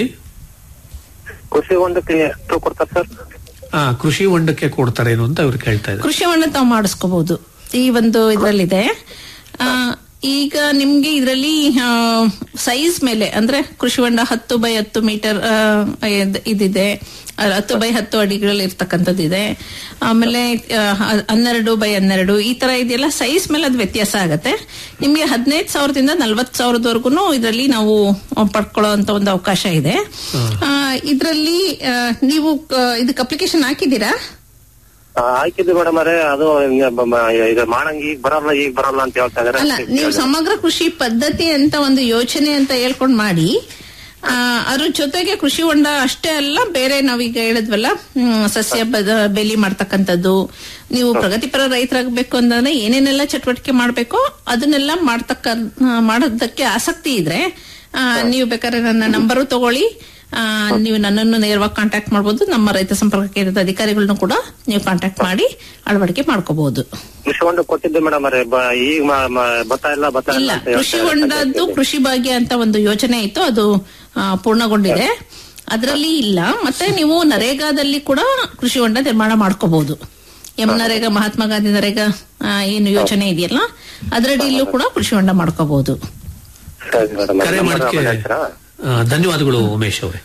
ಕೃಷಿ ಒಂದಕ್ಕೆ ಎಷ್ಟು ಕೊಡ್ತಾರೆ ಸರ್ ಆ ಕೃಷಿ ಹೊಂಡಕ್ಕೆ ಕೊಡ್ತಾರೆ ಏನು ಅಂತ ಅವ್ರು ಕೇಳ್ತಾ ಇದ್ದಾರೆ ಕೃಷಿ ಹೊಂಡ ತಾವು ಮಾಡಿಸ್ಕೋಬಹುದು ಈ ಒಂದು ಇದರಲ್ಲಿದೆ ಆ, ಈಗ ನಿಮ್ಗೆ ಇದರಲ್ಲಿ ಸೈಜ್ ಮೇಲೆ ಅಂದ್ರೆ ಕೃಷಿ ಹೊಂಡ ಹತ್ತು ಬೈ ಹತ್ತು ಮೀಟರ್ ಆ, ಇದ್- ಇದಿದೆ ಆ, ಹತ್ತು ಬೈ ಹತ್ತು ಅಡಿಗಳಲ್ಲಿ ಇರ್ತಕ್ಕಂಥದ್ದು ಇದೆ ಆಮೇಲೆ ಆ, ಹ- ಹನ್ನೆರಡು ಬೈ ಹನ್ನೆರಡು ಈ ತರ ಇದೆಲ್ಲ ಸೈಜ್ ಮೇಲೆ ಅದು ವ್ಯತ್ಯಾಸ ಆಗತ್ತೆ ನಿಮ್ಗೆ ಹದಿನೈದು ಸಾವಿರದಿಂದ ನಲ್ವತ್ತು ಸಾವಿರದವರೆಗೂ ಇದರಲ್ಲಿ ನಾವು ಪಡ್ಕೊಳ್ಳೋ ಅಂತ ಒಂದು ಅವಕಾಶ ಇದೆ ಇದರಲ್ಲಿ ನೀವು ಕ- ಇದಕ್ಕೆ ಅಪ್ಲಿಕೇಶನ್ ಹಾಕಿದ್ದೀರಾ ಆ, ಹಾಕಿದ್ವಿ ಮೇಡಮ್ ಅವರೇ ಅದು ಹಿಂಗೆ ಬ- ಮ- ಇದು ಮಾಡಂಗ್ ಈಗ ಬರಲ್ಲ ಈಗ ಬರಲ್ಲ ಅಂತ ಹೇಳ್ತಾ ಇದಾರೆ ಅಲ್ಲ ನೀವು ಸಮಗ್ರ ಕೃಷಿ ಪದ್ಧತಿ ಅಂತ ಒಂದು ಯೋಚನೆ ಅಂತ ಹೇಳ್ಕೊಂಡ್ ಮಾಡಿ ಆ, ಅದ್ರ ಜೊತೆಗೆ ಕೃಷಿ ಹೊಂಡ ಅಷ್ಟೇ ಅಲ್ಲ ಬೇರೆ ನಾವೀಗ ಹೇಳಿದ್ವಲ್ಲ ಹ್ಮ್, ಸಸ್ಯ ಬದ- ಬೇಲಿ ಮಾಡ್ತಕ್ಕಂಥದ್ದು ನೀವು ಪ್ರಗತಿಪರ ರೈತರಾಗಬೇಕು ಅಂತಂದ್ರೆ ಏನೇನೆಲ್ಲ ಚಟುವಟಿಕೆ ಮಾಡಬೇಕೋ ಅದನ್ನೆಲ್ಲ ಮಾಡ್ತಕ್ಕ ಆ, ಮಾಡೋದಕ್ಕೆ ಆಸಕ್ತಿ ಇದ್ರೆ ಆ, ನೀವು ಬೇಕಾದ್ರೆ ನನ್ನ ನಂಬರು ತಗೊಳ್ಳಿ ಆ, ನೀವು ನನ್ನನ್ನು ನೇರವಾಗಿ ಕಾಂಟ್ಯಾಕ್ಟ್ ಮಾಡಬಹುದು ನಮ್ಮ ರೈತ ಸಂಪರ್ಕ ಕೇಂದ್ರದ ಅಧಿಕಾರಿಗಳನ್ನು ಕೂಡ ನೀವು ಕಾಂಟ್ಯಾಕ್ಟ್ ಮಾಡಿ ಅಳವಡಿಕೆ ಮಾಡ್ಕೋಬಹುದು ಕೃಷಿ ಹೊಂಡ ಕೊಟ್ಟಿದ್ದೆ ಮೇಡಮ್ ಅವರೇ ಬ- ಈಗ ಮ- ಮ- ಬತ್ತಾ ಇಲ್ಲ ಬತ್ತಾ ಇಲ್ಲ ಇಲ್ಲ ಅಂತ ಹೇಳ್ತಾ ಕೃಷಿ ಇದ್ದಾರೆ. ಹೊಂಡದ್ದು ಕೃಷಿ ಭಾಗ್ಯ ಅಂತ ಒಂದು ಯೋಜನೆ ಇತ್ತು ಅದು ಆ, ಪೂರ್ಣಗೊಂಡಿದೆ ಅದರಲ್ಲಿ ಇಲ್ಲ ಮತ್ತೆ ನೀವು ನರೇಗಾದಲ್ಲಿ ಕೂಡ ಕೃಷಿ ಹೊಂಡ ನಿರ್ಮಾಣ ಮಾಡ್ಕೋಬಹುದು ಎಂ ನರೇಗಾ ಮಹಾತ್ಮ ಗಾಂಧಿ ನರೇಗಾ ಆ, ಏನು ಯೋಜನೆ ಇದೆಯಲ್ಲ ಅದರಡಿಯಲ್ಲೂ ಕೂಡ ಕೃಷಿ ಹೊಂಡ ಮಾಡ್ಕೋಬಹುದು ಸರಿ ಮೇಡಮ್ ಕರೆ ಮಾಡಕ್ಕೆ ಆ, ಧನ್ಯವಾದಗಳು ಉಮೇಶ್ ಅವರೇ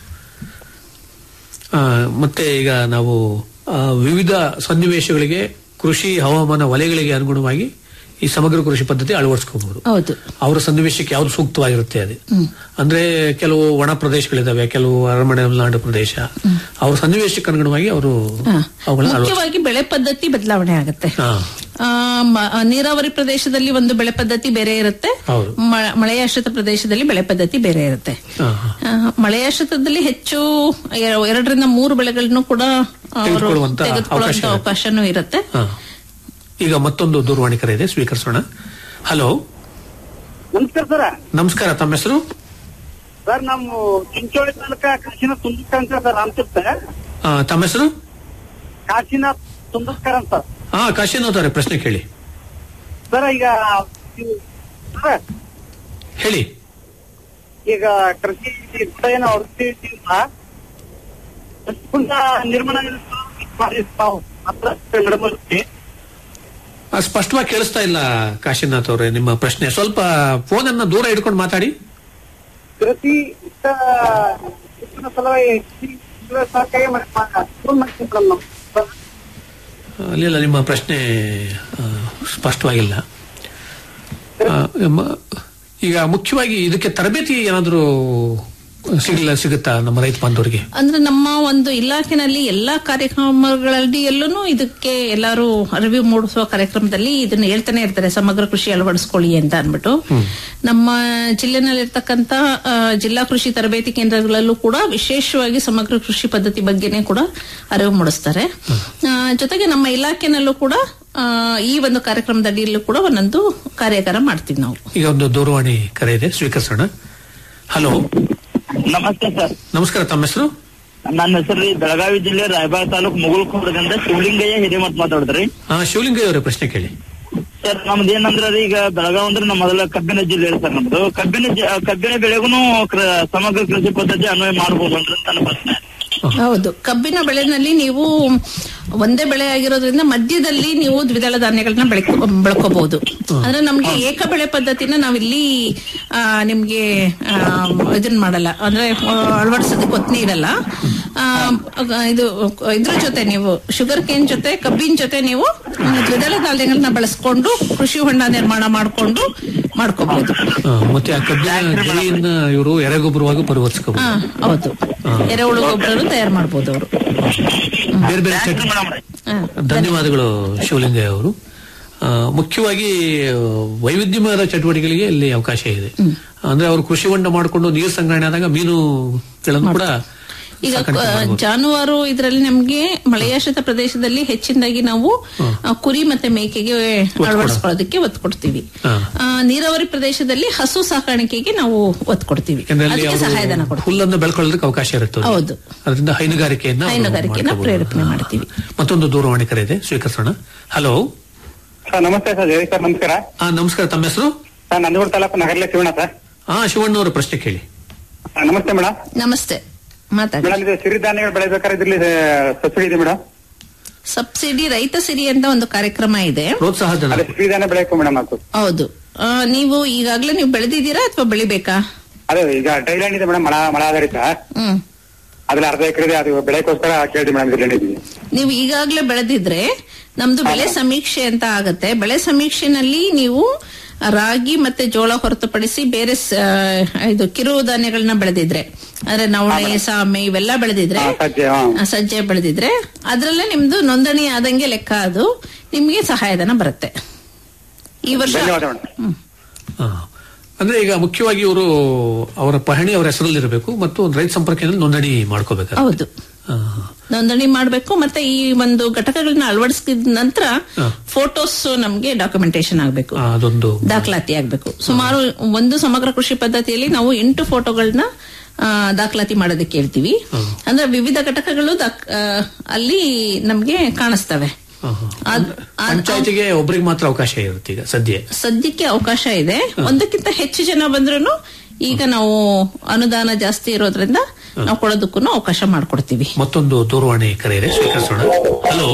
ಆ, ಮತ್ತೆ ಈಗ ನಾವು ಆ, ವಿವಿಧ ಸನ್ನಿವೇಶಗಳಿಗೆ ಕೃಷಿ ಹವಾಮಾನ ವಲಯಗಳಿಗೆ ಅನುಗುಣವಾಗಿ ಈ ಸಮಗ್ರ ಕೃಷಿ ಪದ್ಧತಿ ಅಳವಡಿಸ್ಕೋಬಹುದು ಹೌದು ಅವರ ಸನ್ನಿವೇಶಕ್ಕೆ ಯಾವ್ದು ಸೂಕ್ತವಾಗಿರುತ್ತೆ ಅದು ಅಂದ್ರೆ ಕೆಲವು ಒಣ ಪ್ರದೇಶಗಳಿದಾವೆ ಕೆಲವು ಅರಮನೆ ನಾಡು ಪ್ರದೇಶ ಅವ್ರ ಸನ್ನಿವೇಶಕ್ಕೆ ಅನುಗುಣವಾಗಿ ಅವರು ಹಾ. ಅವುಗಳನ್ನ ಅಳವಡಿಸ್ ಮುಖ್ಯವಾಗಿ ಬೆಳೆ ಪದ್ಧತಿ ಬದಲಾವಣೆ ಆಗುತ್ತೆ ಹಾ. ಆ, ಮ- ನೀರಾವರಿ ಪ್ರದೇಶದಲ್ಲಿ ಒಂದು ಬೆಳೆ ಪದ್ಧತಿ ಬೇರೆ ಇರುತ್ತೆ ಹೌದು. ಮ- ಮಳೆಯಾಶ್ರಿತ ಪ್ರದೇಶದಲ್ಲಿ ಬೆಳೆ ಪದ್ಧತಿ ಬೇರೆ ಇರುತ್ತೆ ಹಾ, ಹಾ. ಆ, ಮಳೆಯಾಶ್ರಿತದಲ್ಲಿ ಹೆಚ್ಚು ಎ- ಎರಡರಿಂದ ಮೂರು ಬೆಳೆಗಳನ್ನು ಕೂಡ ಅವರು ತೆಗೆದುಕೊಳ್ಳುವಂತ ತೆಗೆದುಕೊಳ್ಳುವಂತ ಅವಕಾಶ ಅವಕಾಶನೂ ಇರುತ್ತೆ ಹಾ. ಈಗ ಮತ್ತೊಂದು ದೂರವಾಣಿ ಕರೆ ಇದೆ ಸ್ವೀಕರಿಸೋಣ ಹಲೋ ನಮಸ್ಕಾರ ಸರ್ ನಮಸ್ಕಾರ ತಮ್ಮ ಹೆಸರು ಸರ್ ನಮ್ಮ ಚಿಂಚೋಳಿ ತಾಲೂಕ ಕಾಶಿನಾಥ್ ತುಂದಕ್ಕರ್ ಅಂತ ಸರ್ ರಾಮತೀರ್ಥ ಆ, ತಮ್ಮ ಹೆಸರು ಕಾಶಿನಾಥ್ ತುಂದಕ್ಕರ್ ಅಂತ ಹಾ ಕಾಶಿನಾಥ್ ಅವರೇ ಪ್ರಶ್ನೆ ಕೇಳಿ ಸರ್ ಈಗ ಇವು- ಸರ್, ಹೇಳಿ ಈಗ ಕೃಷಿ ಏನು ಔಷಧಿ ನಿರ್ಮಾಣ ಮೇಡಮ್ ಆ, ಸ್ಪಷ್ಟವಾಗಿ ಕೇಳಿಸ್ತಾ ಇಲ್ಲ ಕಾಶಿನಾಥ್ ಅವರೇ ನಿಮ್ಮ ಪ್ರಶ್ನೆ ಸ್ವಲ್ಪ ಫೋನ್ ಅನ್ನ ದೂರ ಇಟ್ಕೊಂಡು ಮಾತಾಡಿ ಕೃಷಿ ಇಷ್ಟ ಇಷ್ಟರ ಸಲುವಾಗಿ ಕೃಷಿ ಸಹಕಾರಿ ಮೇಡಮ್ ಅಲ್ಲಿಲ್ಲ ನಿಮ್ಮ ಪ್ರಶ್ನೆ ಆ, ಸ್ಪಷ್ಟವಾಗಿಲ್ಲ ಆ, ಮ- ಈಗ ಮುಖ್ಯವಾಗಿ ಇದಕ್ಕೆ ತರಬೇತಿ ಏನಾದರೂ ಸಿಗಲ್ಲ ಸಿಗುತ್ತಾ ನಮ್ಮ ರೈತ ಬಾಂಧವರಿಗೆ ಅಂದ್ರೆ ನಮ್ಮ ಒಂದು ಇಲಾಖೆನಲ್ಲಿ ಎಲ್ಲಾ ಕಾರ್ಯಕ್ರಮಗಳಲ್ಲಿ ಎಲ್ಲೂ ಇದಕ್ಕೆ ಎಲ್ಲರೂ ಅರಿವು ಮೂಡಿಸುವ ಕಾರ್ಯಕ್ರಮದಲ್ಲಿ ಇದನ್ನ ಹೇಳ್ತಾನೆ ಇರ್ತಾರೆ ಸಮಗ್ರ ಕೃಷಿ ಅಳವಡಿಸ್ಕೊಳ್ಳಿ ಅಂತ ಅನ್ಬಿಟ್ಟು ನಮ್ಮ ಜಿಲ್ಲೆನಲ್ಲಿರ್ತಕ್ಕಂತ ಆ, ಜಿಲ್ಲಾ ಕೃಷಿ ತರಬೇತಿ ಕೇಂದ್ರಗಳಲ್ಲೂ ಕೂಡ ವಿಶೇಷವಾಗಿ ಸಮಗ್ರ ಕೃಷಿ ಪದ್ಧತಿ ಬಗ್ಗೆನೇ ಕೂಡ ಅರಿವು ಮೂಡಿಸ್ತಾರೆ ಆ, ಜೊತೆಗೆ ನಮ್ಮ ಇಲಾಖೆನಲ್ಲೂ ಕೂಡ ಆ, ಈ ಒಂದು ಕಾರ್ಯಕ್ರಮದಡಿಯಲ್ಲೂ ಕೂಡ ಒಂದೊಂದು ಕಾರ್ಯಾಗಾರ ಮಾಡ್ತೀವಿ ನಾವು ಈಗ ಒಂದು ದೂರವಾಣಿ ಕರೆ ಇದೆ ಸ್ವೀಕರಿಸೋಣ ಹಲೋ ನಮಸ್ತೆ ಸರ್ ನಮಸ್ಕಾರ ತಮ್ಮ ಹೆಸರು ನನ್ನ ಹೆಸರು ಬೆಳಗಾವಿ ಜಿಲ್ಲೆ ರಾಯಬಾಗ ತಾಲೂಕು ಮುಗುಳ್ಕೋಟದಿಂದ ಶಿವಲಿಂಗಯ್ಯ ಹಿರೇಮಠ್ ಮಾತಾಡಿದ್ರಿ ಹಾ ಶಿವಲಿಂಗಯ್ಯ ಅವರೇ ಪ್ರಶ್ನೆ ಕೇಳಿ ಸರ್ ನಮ್ದು ಏನಂದ್ರೆ ಅದು ಈಗ ಬೆಳಗಾವ್ ಅಂದ್ರೆ ನಮ್ಮ ಮೊದಲ ಕಬ್ಬಿನ ಜಿಲ್ಲೆ ಸರ್ ನಮ್ದು ಕಬ್ಬಿನ ಜ- ಕಬ್ಬಿನ ಬೆಳೆಗೂ ಸಮಗ್ರ ಕೃಷಿ ಪದ್ಧತಿ ಅನ್ವಯ ಮಾಡಬಹುದು ಅಂತ ನನ್ನ ಪ್ರಶ್ನೆ ಹೌದು ಕಬ್ಬಿನ ಬೆಳೆನಲ್ಲಿ ನೀವು ಒಂದೇ ಬೆಳೆ ಆಗಿರೋದ್ರಿಂದ ಮಧ್ಯದಲ್ಲಿ ನೀವು ದ್ವಿದಳ ಧಾನ್ಯಗಳನ್ನ ಬೆಳಕೊ ಬೆಳ್ಕೋಬಹುದು ಅಂದ್ರೆ ನಮ್ಗೆ ಏಕ ಬೆಳೆ ಪದ್ಧತಿನ ನಾವಿಲ್ಲಿ ಆ, ನಿಮ್ಗೆ ಆ, ಇದನ್ ಮಾಡಲ್ಲ ಅಂದ್ರೆ ಆ, ಅಳವಡಿಸೋದಕ್ಕೆ ಒತ್ತನೆ ಇರಲ್ಲ ಆ, ಇದು ಇದ್ರ ಜೊತೆ ನೀವು ಶುಗರ್ ಕೇನ್ ಜೊತೆ ಕಬ್ಬಿನ ಜೊತೆ ನೀವು ದ್ವಿದಳ ಧಾನ್ಯಗಳನ್ನ ಬಳಸ್ಕೊಂಡು ಕೃಷಿ ಹೊಂಡ ನಿರ್ಮಾಣ ಮಾಡಿಕೊಂಡು ಮಾಡ್ಕೋಬಹುದು ಆ, ಮತ್ತೆ ಆ ಕಬ್ಬಿನ ಗರಿಯನ್ನ ಇವರು ಎರೆಗೊಬ್ಬರವಾಗಿ ಪರಿವರ್ತಿಸಬಹುದು ಹಾ ಹೌದು ಎರೆಹುಳು ಗೊಬ್ಬರ ತಯಾರು ಮಾಡ್ಬೋದು ಅವರು ಬೇರೆ ಬೇರೆ ಚಟ ಧನ್ಯವಾದಗಳು ಶಿವಲಿಂಗಯ್ಯ ಅವರು ಆ, ಮುಖ್ಯವಾಗಿ ಆ, ವೈವಿಧ್ಯಮಯದ ಚಟುವಟಿಕೆಗಳಿಗೆ ಇಲ್ಲಿ ಅವಕಾಶ ಇದೆ ಅಂದ್ರೆ ಅವರು ಕೃಷಿ ಹೊಂಡ ಮಾಡಿಕೊಂಡು ನೀರು ಸಂಗ್ರಹಣೆ ಆದಾಗ ಮೀನುಗಳನ್ನು ಕೂಡ ಈಗ ಸಾಕಾಣಿಕೆ ಆ, ಮಾಡ್ಬೋದು. ಜಾನುವಾರು ಇದರಲ್ಲಿ ನಮ್ಗೆ ಮಳೆಯಾಶ್ರಿತ ಪ್ರದೇಶದಲ್ಲಿ ಹೆಚ್ಚಿನದಾಗಿ ನಾವು ಆ, ಕುರಿ ಮತ್ತೆ ಮೇಕೆಗೆ ಅಳವಡಿಸ್ಕೊಳ್ಳೋದಕ್ಕೆ ಒತ್ತು ಕೊಡ್ತೀವಿ ಹಾ. ಆ, ನೀರಾವರಿ ಪ್ರದೇಶದಲ್ಲಿ ಹಸು ಸಾಕಾಣಿಕೆಗೆ ನಾವು ಒತ್ತು ಕೊಡ್ತೀವಿ ಯಾಕಂದ್ರೆ ಅಲ್ಲಿ ಅದಕ್ಕೆ ಸಹಾಯಧನ ಅವರು ಕೊಡ್ತೀವಿ ಹುಲ್ಲನ್ನು ಬೆಳ್ಕೊಳ್ಳೋದಕ್ಕೆ ಅವಕಾಶ ಇರುತ್ತೆ ಅವ್ರಿಗೆ. ಹೌದು. ಅದರಿಂದ ಹೈನುಗಾರಿಕೆಯನ್ನ ಅವರು ಹೈನುಗಾರಿಕೆನ ಮಾಡ್ಕೋಬಹುದು. ಪ್ರೇರೇಪಣೆ ಮಾಡ್ತೀವಿ ಮತ್ತೊಂದು ದೂರವಾಣಿ ಕರೆ ಇದೆ ಸ್ವೀಕರಿಸೋಣ ಹಲೋ ಸರ್ ನಮಸ್ತೆ ಸರ್ ಜಯ ಸರ್ ನಮಸ್ಕಾರ ಆ ನಮಸ್ಕಾರ ತಮ್ಮ ಹೆಸರು ಸರ್ ನಂದಗೂಡ ತಾಲೂಕು ನಗರಲೆ ಶಿವಣ್ಣ ಸರ್ ಹಾ ಶಿವಣ್ಣ ಅವರ ಪ್ರಶ್ನೆ ಕೇಳಿ ಆ, ನಮಸ್ತೆ ಮೇಡಮ್ ನಮಸ್ತೆ ಮಾತಾಡಿ ಮೇಡಮ್ ಇದು ಸಿರಿಧಾನ್ಯಗಳು ಬೆಳೆಬೇಕಾದ್ರೆ ಇದ್ರಲ್ಲಿ ಸಬ್ಸಿಡಿ ಇದೆ ಮೇಡಮ್ ಸಬ್ಸಿಡಿ ರೈತ ಸಿರಿ ಅಂತ ಒಂದು ಕಾರ್ಯಕ್ರಮ ಇದೆ ಪ್ರೋತ್ಸಾಹಧನ ಅದೇ ಸಿರಿಧಾನ್ಯ ಬೆಳೆಯಬೇಕು ಮೇಡಮ್ ಅದು ಹೌದು ಆ, ನೀವು ಈಗಾಗ್ಲೇ ನೀವು ಬೆಳೆದಿದ್ದೀರಾ ಅಥವಾ ಬೆಳಿಬೇಕಾ ಅದೇ ಈಗ ಡೈಲ್ಯಾಂಡ್ ಇದೆ ಮೇಡಮ್ ಮಳ ಮಳ ಆಧಾರಿತ ಹ್ಮ್ ಅದ್ರಲ್ಲಿ ಅರ್ಧ ಎಕರೆ ಇದೆ ಅದು ಬೆಳೆಗೋಸ್ಕರ ಕೇಳಿದ್ವಿ ಮೇಡಮ್ ಡೈಲ್ಯಾಂಡ್ ಇದೀವಿ ನೀವು ಈಗಾಗ್ಲೇ ಬೆಳೆದಿದ್ರೆ ನಮ್ದು ಬೆಳೆ ಸಮೀಕ್ಷೆ ಅಂತ ಆಗತ್ತೆ ಬೆಳೆ ಸಮೀಕ್ಷೆನಲ್ಲಿ ನೀವು ರಾಗಿ ಮತ್ತೆ ಜೋಳ ಹೊರತುಪಡಿಸಿ ಬೇರೆ ಸ- ಇದು ಕಿರು ಧಾನ್ಯಗಳನ್ನ ಬೆಳೆದಿದ್ರೆ ಅಂದ್ರೆ ನವಣೆ ಸಾಮೆ ಇವೆಲ್ಲ ಬೆಳೆದಿದ್ರೆ ಹಾ, ಸಜ್ಜೆ, ಹಾ. ಆ, ಸಜ್ಜೆ ಬೆಳೆದಿದ್ರೆ ಅದ್ರಲ್ಲೇ ನಿಮ್ದು ನೋಂದಣಿ ಆದಂಗೆ ಲೆಕ್ಕ ಅದು ನಿಮ್ಗೆ ಸಹಾಯಧನ ಬರುತ್ತೆ ಈ ವರ್ಷ ಧನ್ಯವಾದ ಮೇಡಮ್ ಹ್ಮ್. ಆ, ಅಂದ್ರೆ ಈಗ ಮುಖ್ಯವಾಗಿ ಇವರು ಅವರ ಪಹಣಿ ಅವರ ಹೆಸರಲ್ಲಿ ಇರಬೇಕು ಮತ್ತು ಒಂದು ರೈತ ಸಂಪರ್ಕ ಕೇಂದ್ರದಲ್ಲಿ ನೋಂದಣಿ ಮಾಡ್ಕೋಬೇಕು ಹೌದು ನೋಂದಣಿ ಮಾಡಬೇಕು ಮತ್ತೆ ಈ ಒಂದು ಘಟಕಗಳನ್ನ ಅಳವಡಿಸಿದ ನಂತರ ಹಾ. ಫೋಟೋಸ್ ನಮ್ಗೆ ಡಾಕ್ಯುಮೆಂಟೇಶನ್ ಆಗಬೇಕು ಅದೊಂದು ದಾಖಲಾತಿ ಆಗ್ಬೇಕು ಸುಮಾರು ಒಂದು ಸಮಗ್ರ ಕೃಷಿ ಪದ್ಧತಿಯಲ್ಲಿ ನಾವು ಎಂಟು ಫೋಟೋಗಳನ್ನ ಆ, ದಾಖಲಾತಿ ಮಾಡೋದಕ್ಕೆ ಹೇಳ್ತೀವಿ ಅಂದ್ರೆ ವಿವಿಧ ಘಟಕಗಳು ದಾಖ- ಆ, ಅಲ್ಲಿ ನಮ್ಗೆ ಕಾಣಿಸ್ತವೆ ಅದ್- ಅದ್- ಪಂಚಾಯತಿಗೆ ಒಬ್ಬರಿಗೆ ಮಾತ್ರ ಅವಕಾಶ ಇರುತ್ತೆ ಈಗ ಸದ್ಯ ಸದ್ಯಕ್ಕೆ ಅವಕಾಶ ಇದೆ ಒಂದಕ್ಕಿಂತ ಹೆಚ್ಚು ಜನ ಬಂದ್ರು ಈಗ ನಾವು ಅನುದಾನ ಜಾಸ್ತಿ ಇರೋದ್ರಿಂದ ನಾವು ಕೊಡೋದಕ್ಕೂ ಅವಕಾಶ ಮಾಡ್ಕೊಡ್ತೀವಿ ಮತ್ತೊಂದು ದೂರವಾಣಿ ಕರೆ ಇದೆ ಸ್ವೀಕರಿಸೋಣ ಹಲೋ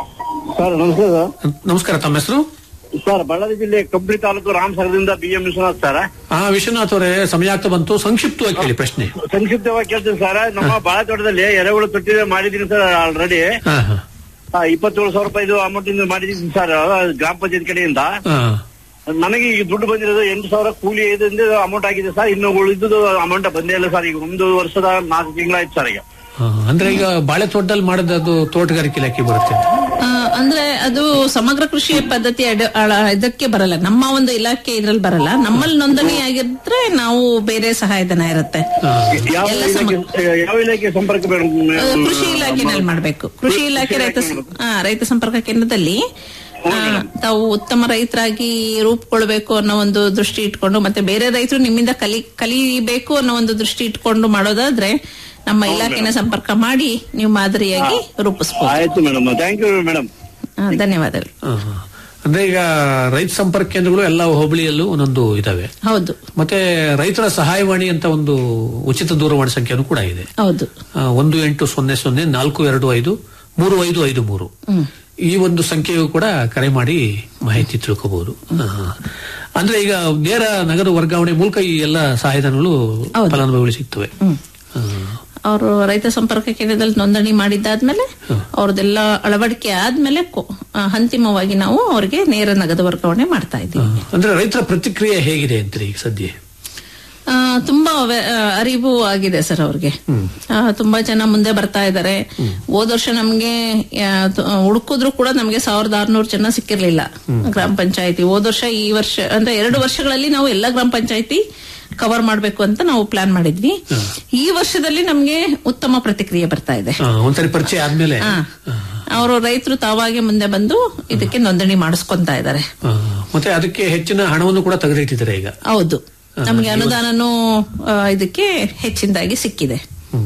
ಸರ್ ನಮಸ್ಕಾರ ನಮಸ್ಕಾರ ತಮ್ಮ ಹೆಸರು ಸರ್ ಬಳ್ಳಾರಿ ಜಿಲ್ಲೆ ಕಂಪ್ಲಿ ತಾಲೂಕು ರಾಮಸಾಗರದಿಂದ ಬಿ ಎಂ ವಿಶ್ವನಾಥ್ ಸರ್ ಆ ವಿಶ್ವನಾಥ್ ಅವರೇ ಸಮಯ ಆಗ್ತಾ ಬಂತು ಸಂಕ್ಷಿಪ್ತವಾಗಿ ಕೇಳಿ ಪ್ರಶ್ನೆ ಸಂಕ್ಷಿಪ್ತವಾಗಿ ಕೇಳ್ತೀನಿ ಸರ್ ನಮ್ಮ ಬಾಳ ತೋಟದಲ್ಲಿ ಎರೆಹುಳು ತೊಟ್ಟಿ ಮಾಡಿದೀನಿ ಸರ್ ಆಲ್ರೆಡಿ ಹಾ ಹಾ ಇಪ್ಪತ್ತೇಳು ಸಾವಿರ ರೂಪಾಯಿ ಅಮೌಂಟ್ ಇಂದ ಮಾಡಿದೀನಿ ಸರ್ ಗ್ರಾಮ ಪಂಚಾಯತ್ ಕಡೆಯಿಂದ ಹಾ ನನಗೆ ಈಗ ದುಡ್ಡು ಬಂದಿರೋದು ಎಂಟು ಸಾವಿರ ಕೂಲಿ ಇದರಿಂದ ಅಮೌಂಟ್ ಆಗಿದೆ ಸರ್ ಇನ್ನು ಉಳಿದು ಅಮೌಂಟ್ ಬಂದೇ ಇಲ್ಲ ಸರ್ ಈಗ ಒಂದು ವರ್ಷದ ನಾಲ್ಕು ತಿಂಗಳಾಯ್ತು ಸರ್ ಈಗ ಹಾ, ಅಂದ್ರೆ ಈಗ ಬಾಳೆ ತೋಟದಲ್ಲಿ ಮಾಡಿದ ಅದು ತೋಟಗಾರಿಕೆ ಇಲಾಖೆ ಬರುತ್ತೆ ಆ, ಅಂದ್ರೆ ಅದು ಸಮಗ್ರ ಕೃಷಿ ಪದ್ಧತಿ ಅಡ- ಅಳ- ಇದಕ್ಕೆ ಬರಲ್ಲ ನಮ್ಮ ಒಂದು ಇಲಾಖೆ ಇದ್ರಲ್ಲಿ ಬರಲ್ಲ ನಮ್ಮಲ್ಲಿ ನೋಂದಣಿ ಆಗಿದ್ರೆ ನಾವು ಬೇರೆ ಸಹಾಯಧನ ಇರುತ್ತೆ ಯಾವ ಎಲ್ಲ ಇಲಾಖೆ ಯಾವ ಇಲಾಖೆ ಸಂಪರ್ಕ ಬೇಡ ಆ, ಕೃಷಿ ಇಲಾಖೆನಲ್ಲಿ ಮಾಡಬೇಕು ಕೃಷಿ ಇಲಾಖೆ ರೈತ ಸ- ಆ, ರೈತ ಸಂಪರ್ಕ ಕೇಂದ್ರದಲ್ಲಿ ಆ, ತಾವು ಉತ್ತಮ ರೈತರಾಗಿ ರೂಪುಗೊಳ್ಬೇಕು ಅನ್ನೋ ಒಂದು ದೃಷ್ಟಿ ಇಟ್ಕೊಂಡು ಮತ್ತೆ ಬೇರೆ ರೈತರು ನಿಮ್ಮಿಂದ ಕಲಿ ಕಲಿಬೇಕು ಅನ್ನೋ ಒಂದು ದೃಷ್ಟಿ ಇಟ್ಕೊಂಡು ಮಾಡೋದಾದ್ರೆ ನಮ್ಮ ಇಲಾಖೆನ ಸಂಪರ್ಕ ಮಾಡಿ ನೀವು ಮಾದರಿಯಾಗಿ ರೂಪಿಸಬಹುದು ಆಯ್ತು ಮೇಡಮ್ ಥ್ಯಾಂಕ್ ಯು ಮೇಡಮ್ ಧನ್ಯವಾದಗಳು ಹಾ, ಹಾ. ಅಂದ್ರೆ ಈಗ ರೈತ ಸಂಪರ್ಕ ಕೇಂದ್ರಗಳು ಎಲ್ಲ ಹೋಬಳಿಯಲ್ಲೂ ಒಂದೊಂದು ಇದಾವೆ ಹೌದು ಮತ್ತೆ ರೈತರ ಸಹಾಯವಾಣಿ ಅಂತ ಒಂದು ಉಚಿತ ದೂರವಾಣಿ ಸಂಖ್ಯೆನೂ ಕೂಡ ಇದೆ ಹೌದು ಆ, ಒಂದು ಎಂಟು ಸೊನ್ನೆ ಸೊನ್ನೆ ನಾಲ್ಕು ಎರಡು ಐದು ಮೂರು ಐದು ಐದು ಮೂರು ಹ್ಮ್ ಈ ಒಂದು ಸಂಖ್ಯೆಯು ಕೂಡ ಕರೆ ಮಾಡಿ ಮಾಹಿತಿ ತಿಳ್ಕೋಬಹುದು ಅಂದ್ರೆ ಈಗ ನೇರ ನಗದು ವರ್ಗಾವಣೆ ಮೂಲಕ ಈ ಎಲ್ಲ ಸಹಾಯಧನಗಳು ಫಲಾನುಭವಿಗಳು ಸಿಗ್ತವೆ ಆ, ಅವರು ರೈತ ಸಂಪರ್ಕ ಕೇಂದ್ರದಲ್ಲಿ ನೋಂದಣಿ ಮಾಡಿದ್ದಾದ್ಮೇಲೆ ಅವ್ರದ್ದೆಲ್ಲ ಅಳವಡಿಕೆ ಆದ್ಮೇಲೆ ಕೊ- ಆ, ಅಂತಿಮವಾಗಿ ನಾವು ಅವ್ರಿಗೆ ನೇರ ನಗದು ವರ್ಗಾವಣೆ ಮಾಡ್ತಾ ಇದ್ದೀವಿ ಅಂದ್ರೆ ರೈತರ ಪ್ರತಿಕ್ರಿಯೆ ಹೇಗಿದೆ ಅಂತೀರಿ ಈಗ ಸದ್ಯ ಆ, ತುಂಬಾ ಅವೆ- ಆ, ಅರಿವು ಆಗಿದೆ ಸರ್ ಅವ್ರಿಗೆ ಆ, ತುಂಬಾ ಜನ ಮುಂದೆ ಬರ್ತಾ ಇದ್ದಾರೆ ಹೋದ ವರ್ಷ ನಮ್ಗೆ ಆ, ತು- ಹುಡುಕಿದ್ರು ಕೂಡ ನಮ್ಗೆ ಸಾವಿರದ ಆರ್ನೂರು ಜನ ಸಿಕ್ಕಿರ್ಲಿಲ್ಲ ಗ್ರಾಮ ಪಂಚಾಯತಿ ಹೋದ ವರ್ಷ ಈ ವರ್ಷ ಅಂದ್ರೆ ಎರಡು ವರ್ಷಗಳಲ್ಲಿ ನಾವು ಎಲ್ಲ ಗ್ರಾಮ ಪಂಚಾಯತಿ ಕವರ್ ಮಾಡ್ಬೇಕು ಅಂತ ನಾವು ಪ್ಲಾನ್ ಮಾಡಿದ್ವಿ ಈ ವರ್ಷದಲ್ಲಿ ನಮ್ಗೆ ಉತ್ತಮ ಪ್ರತಿಕ್ರಿಯೆ ಬರ್ತಾ ಇದೆ ಆ, ಒಂದ್ಸರಿ ಪರಿಚಯ ಆದ್ಮೇಲೆ ಅವರು ರೈತರು ತಾವಾಗೆ ಮುಂದೆ ಬಂದು ಇದಕ್ಕೆ ನೋಂದಣಿ ಮಾಡಿಸ್ಕೊಂತಾ ಇದ್ದಾರೆ ಆ, ಮತ್ತೆ ಅದಕ್ಕೆ ಹೆಚ್ಚಿನ ಹಣವನ್ನು ಕೂಡ ತೆಗೆದಿಟ್ಟಿದ್ದಾರೆ ಈಗ ಹೌದು ನಮ್ಗೆ ಅನುದಾನನೂ ಆ, ಇದಕ್ಕೆ ಹೆಚ್ಚಿನದಾಗಿ ಸಿಕ್ಕಿದೆ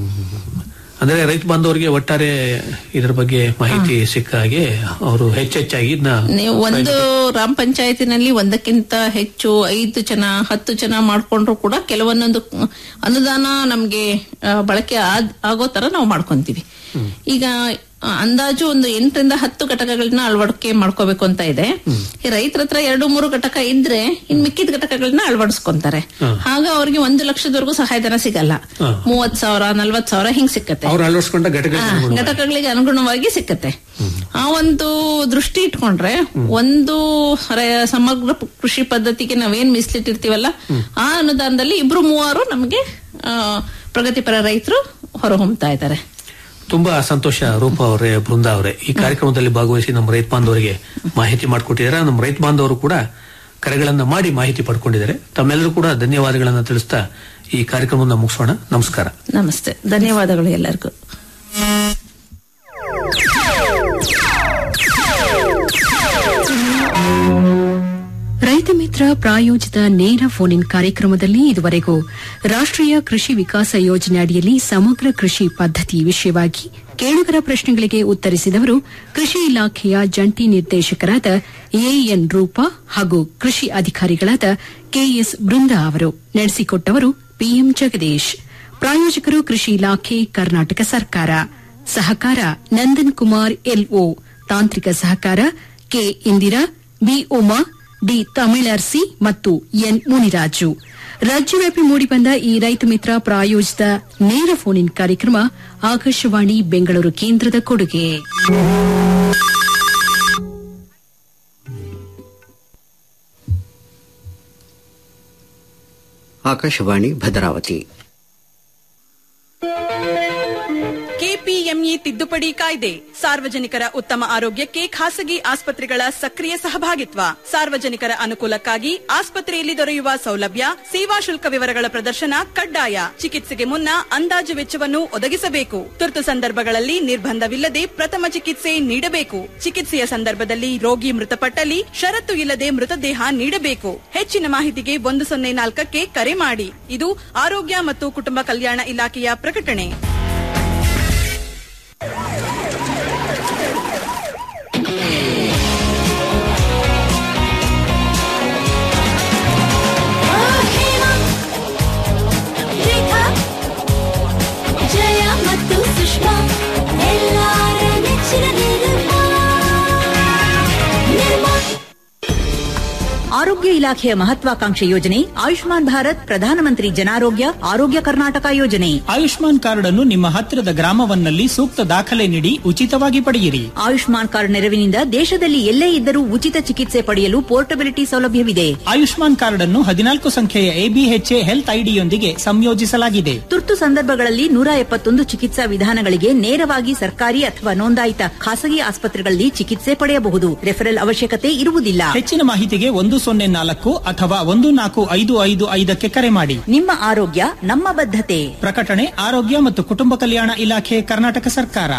ಅಂದ್ರೆ ರೈತ ಬಾಂಧವರಿಗೆ ಒಟ್ಟಾರೆ ಇದ್ರ ಬಗ್ಗೆ ಮಾಹಿತಿ ಸಿಕ್ಕ ಹಾಗೆ ಅವರು ಹೆಚ್ಚೆಚ್ಚಾಗಿ ಇದನ್ನ ನೀವು ಒಂದು ಗ್ರಾಮ ಪಂಚಾಯತಿನಲ್ಲಿ ಒಂದಕ್ಕಿಂತ ಹೆಚ್ಚು ಐದು ಜನ ಹತ್ತು ಜನ ಮಾಡ್ಕೊಂಡ್ರು ಕೂಡ ಕೆಲವೊಂದೊಂದು ಅನುದಾನ ನಮ್ಗೆ ಆ, ಬಳಕೆ ಆದ್- ಆಗೋ ತರ ನಾವು ಮಾಡ್ಕೊಂತೀವಿ ಈಗ ಆ, ಅಂದಾಜು ಒಂದು ಎಂಟರಿಂದ ಹತ್ತು ಘಟಕಗಳನ್ನ ಅಳವಡಿಕೆ ಮಾಡ್ಕೋಬೇಕು ಅಂತ ಇದೆ ಈ ರೈತರ ಹತ್ರ ಎರಡು ಮೂರು ಘಟಕ ಇದ್ರೆ ಇನ್ ಮಿಕ್ಕಿದ ಘಟಕಗಳನ್ನ ಅಳವಡಿಸ್ಕೊಂತಾರೆ ಆಗ ಅವ್ರಿಗೆ ಒಂದು ಲಕ್ಷದವರೆಗೂ ಸಹಾಯಧನ ಸಿಗಲ್ಲ ಮೂವತ್ ಸಾವಿರ ನಲ್ವತ್ ಸಾವಿರ ಹಿಂಗ್ ಸಿಕ್ಕತ್ತೆ ಅವ್ರು ಅಳವಡಿಸ್ಕೊಂಡ ಘಟಕ ಆ, ಘಟಕಗಳಿಗೆ ಅನುಗುಣವಾಗಿ ಸಿಕ್ಕತ್ತೆ ಆ ಒಂದು ದೃಷ್ಟಿ ಇಟ್ಕೊಂಡ್ರೆ ಒಂದು ರ- ಸಮಗ್ರ ಪ- ಕೃಷಿ ಪದ್ಧತಿಗೆ ನಾವೇನ್ ಮೀಸಲಿಟ್ಟಿರ್ತೀವಲ್ಲ ಆ ಅನುದಾನದಲ್ಲಿ ಇಬ್ರು ಮೂವರು ನಮಗೆ ಆ, ಪ್ರಗತಿಪರ ರೈತರು ಹೊರಹೊಮ್ತಾ ಇದ್ದಾರೆ ತುಂಬಾ ಸಂತೋಷ ರೂಪ ಅವರೇ ಬೃಂದ ಅವರೇ ಈ ಕಾರ್ಯಕ್ರಮದಲ್ಲಿ ಭಾಗವಹಿಸಿ ನಮ್ಮ ರೈತ ಬಾಂಧವರಿಗೆ ಮಾಹಿತಿ ಮಾಡಿಕೊಟ್ಟಿದ್ದಾರೆ ನಮ್ಮ ರೈತ ಬಾಂಧವರು ಕೂಡ ಕರೆಗಳನ್ನ ಮಾಡಿ ಮಾಹಿತಿ ಪಡ್ಕೊಂಡಿದ್ದಾರೆ ತಮ್ಮೆಲ್ಲರೂ ಕೂಡ ಧನ್ಯವಾದಗಳನ್ನ ತಿಳಿಸ್ತಾ ಈ ಕಾರ್ಯಕ್ರಮವನ್ನು ಮುಗಿಸೋಣ ನಮಸ್ಕಾರ ನಮಸ್ತೆ ಧನ್ಯವಾದಗಳು ಎಲ್ಲರಿಗೂ ರೈತ ಮಿತ್ರ ಪ್ರಾಯೋಜಿತ ನೇರ ಫೋನ್ ಇನ್ ಕಾರ್ಯಕ್ರಮದಲ್ಲಿ ಇದುವರೆಗೂ ರಾಷ್ಟ್ರೀಯ ಕೃಷಿ ವಿಕಾಸ ಯೋಜನೆ ಅಡಿಯಲ್ಲಿ ಸಮಗ್ರ ಕೃಷಿ ಪದ್ಧತಿ ವಿಷಯವಾಗಿ ಕೇಳುಗರ ಪ್ರಶ್ನೆಗಳಿಗೆ ಉತ್ತರಿಸಿದವರು ಕೃಷಿ ಇಲಾಖೆಯ ಜಂಟಿ ನಿರ್ದೇಶಕರಾದ ಎಎನ್ ರೂಪಾ ಹಾಗೂ ಕೃಷಿ ಅಧಿಕಾರಿಗಳಾದ ಕೆಎಸ್ ಬೃಂದಾ ಅವರು ನಡೆಸಿಕೊಟ್ಟವರು ಪಿಎಂ ಜಗದೀಶ್ ಪ್ರಾಯೋಜಕರು ಕೃಷಿ ಇಲಾಖೆ ಕರ್ನಾಟಕ ಸರ್ಕಾರ ಸಹಕಾರ ನಂದನ್ ಕುಮಾರ್ ಎಲ್ಒ ತಾಂತ್ರಿಕ ಸಹಕಾರ K Indira B Uma D Tamilarasi ಮತ್ತು ಎನ್ ಮುನಿರಾಜು ರಾಜ್ಯವ್ಯಾಪಿ ಮೂಡಿಬಂದ ಈ ರೈತ ಮಿತ್ರ ಪ್ರಾಯೋಜಿತ ನೇರ ಫೋನ್ ಇನ್ ಕಾರ್ಯಕ್ರಮ ಆಕಾಶವಾಣಿ ಬೆಂಗಳೂರು ಕೇಂದ್ರದ ಕೊಡುಗೆ ಆಕಾಶವಾಣಿ ಭದ್ರಾವತಿ ಕೆಪಿಎಂಇ ತಿದ್ದುಪಡಿ ಕಾಯ್ದೆ ಸಾರ್ವಜನಿಕರ ಉತ್ತಮ ಆರೋಗ್ಯಕ್ಕೆ ಖಾಸಗಿ ಆಸ್ಪತ್ರೆಗಳ ಸಕ್ರಿಯ ಸಹಭಾಗಿತ್ವ ಸಾರ್ವಜನಿಕರ ಅನುಕೂಲಕ್ಕಾಗಿ ಆಸ್ಪತ್ರೆಯಲ್ಲಿ ದೊರೆಯುವ ಸೌಲಭ್ಯ ಸೇವಾ ಶುಲ್ಕ ವಿವರಗಳ ಪ್ರದರ್ಶನ ಕಡ್ಡಾಯ ಚಿಕಿತ್ಸೆಗೆ ಮುನ್ನ ಅಂದಾಜು ವೆಚ್ಚವನ್ನು ಒದಗಿಸಬೇಕು ತುರ್ತು ಸಂದರ್ಭಗಳಲ್ಲಿ ನಿರ್ಬಂಧವಿಲ್ಲದೆ ಪ್ರಥಮ ಚಿಕಿತ್ಸೆ ನೀಡಬೇಕು ಚಿಕಿತ್ಸೆಯ ಸಂದರ್ಭದಲ್ಲಿ ರೋಗಿ ಮೃತಪಟ್ಟಲ್ಲಿ ಷರತ್ತು ಇಲ್ಲದೆ ಮೃತದೇಹ ನೀಡಬೇಕು ಹೆಚ್ಚಿನ ಮಾಹಿತಿಗೆ ಒಂದು ಸೊನ್ನೆ ನಾಲ್ಕಕ್ಕೆ ಕರೆ ಮಾಡಿ ಇದು ಆರೋಗ್ಯ ಮತ್ತು ಕುಟುಂಬ ಕಲ್ಯಾಣ ಇಲಾಖೆಯ ಪ್ರಕಟಣೆ ಜಯ ಮತ್ತು ಸುಷ್ಮಾ ಎಲ್ಲಾರ ನೆಚ್ಚಿನ ನಿರ್ಮಾ ನಿರ್ಮಾ ಆರೋಗ್ಯ ಇಲಾಖೆಯ ಮಹತ್ವಾಕಾಂಕ್ಷೆ ಯೋಜನೆ ಆಯುಷ್ಮಾನ್ ಭಾರತ್ ಪ್ರಧಾನಮಂತ್ರಿ ಜನಾರೋಗ್ಯ ಆರೋಗ್ಯ ಕರ್ನಾಟಕ ಯೋಜನೆ ಆಯುಷ್ಮಾನ್ ಕಾರ್ಡ್ ಅನ್ನು ನಿಮ್ಮ ಹತ್ತಿರದ ಗ್ರಾಮವನ್ನಲ್ಲಿ ಸೂಕ್ತ ದಾಖಲೆ ನೀಡಿ ಉಚಿತವಾಗಿ ಪಡೆಯಿರಿ ಆಯುಷ್ಮಾನ್ ಕಾರ್ಡ್ ನೆರವಿನಿಂದ ದೇಶದಲ್ಲಿ ಎಲ್ಲೇ ಇದ್ದರೂ ಉಚಿತ ಚಿಕಿತ್ಸೆ ಪಡೆಯಲು ಪೋರ್ಟಬಿಲಿಟಿ ಸೌಲಭ್ಯವಿದೆ ಆಯುಷ್ಮಾನ್ ಕಾರ್ಡ್ ಅನ್ನು ಹದಿನಾಲ್ಕು ಸಂಖ್ಯೆಯ ಎಬಿಎಚ್ಎ ಹೆಲ್ತ್ ಐಡಿಯೊಂದಿಗೆ ಸಂಯೋಜಿಸಲಾಗಿದೆ ತುರ್ತು ಸಂದರ್ಭಗಳಲ್ಲಿ ನೂರ ಎಪ್ಪತ್ತೊಂದು ಚಿಕಿತ್ಸಾ ವಿಧಾನಗಳಿಗೆ ನೇರವಾಗಿ ಸರ್ಕಾರಿ ಅಥವಾ ನೋಂದಾಯಿತ ಖಾಸಗಿ ಆಸ್ಪತ್ರೆಗಳಲ್ಲಿ ಚಿಕಿತ್ಸೆ ಪಡೆಯಬಹುದು ರೆಫರಲ್ ಅವಶ್ಯಕತೆ ಇರುವುದಿಲ್ಲ ಹೆಚ್ಚಿನ ಮಾಹಿತಿಗೆ ಒಂದು ಸೊನ್ನೆ ನಾಲ್ಕು ಅಥವಾ ಒಂದು ನಾಲ್ಕು ಐದು ಐದು ಐದಕ್ಕೆ ಕರೆ ಮಾಡಿ ನಿಮ್ಮ ಆರೋಗ್ಯ ನಮ್ಮ ಬದ್ಧತೆ ಪ್ರಕಟಣೆ ಆರೋಗ್ಯ ಮತ್ತು ಕುಟುಂಬ ಕಲ್ಯಾಣ ಇಲಾಖೆ ಕರ್ನಾಟಕ ಸರ್ಕಾರ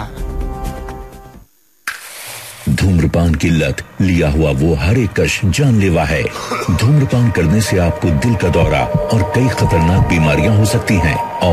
धूम्रपान की लत लिया हुआ वो हर एक कश जानलेवा है धूम्रपान करने से आपको दिल का दौरा और कई खतरनाक बीमारियां हो सकती हैं और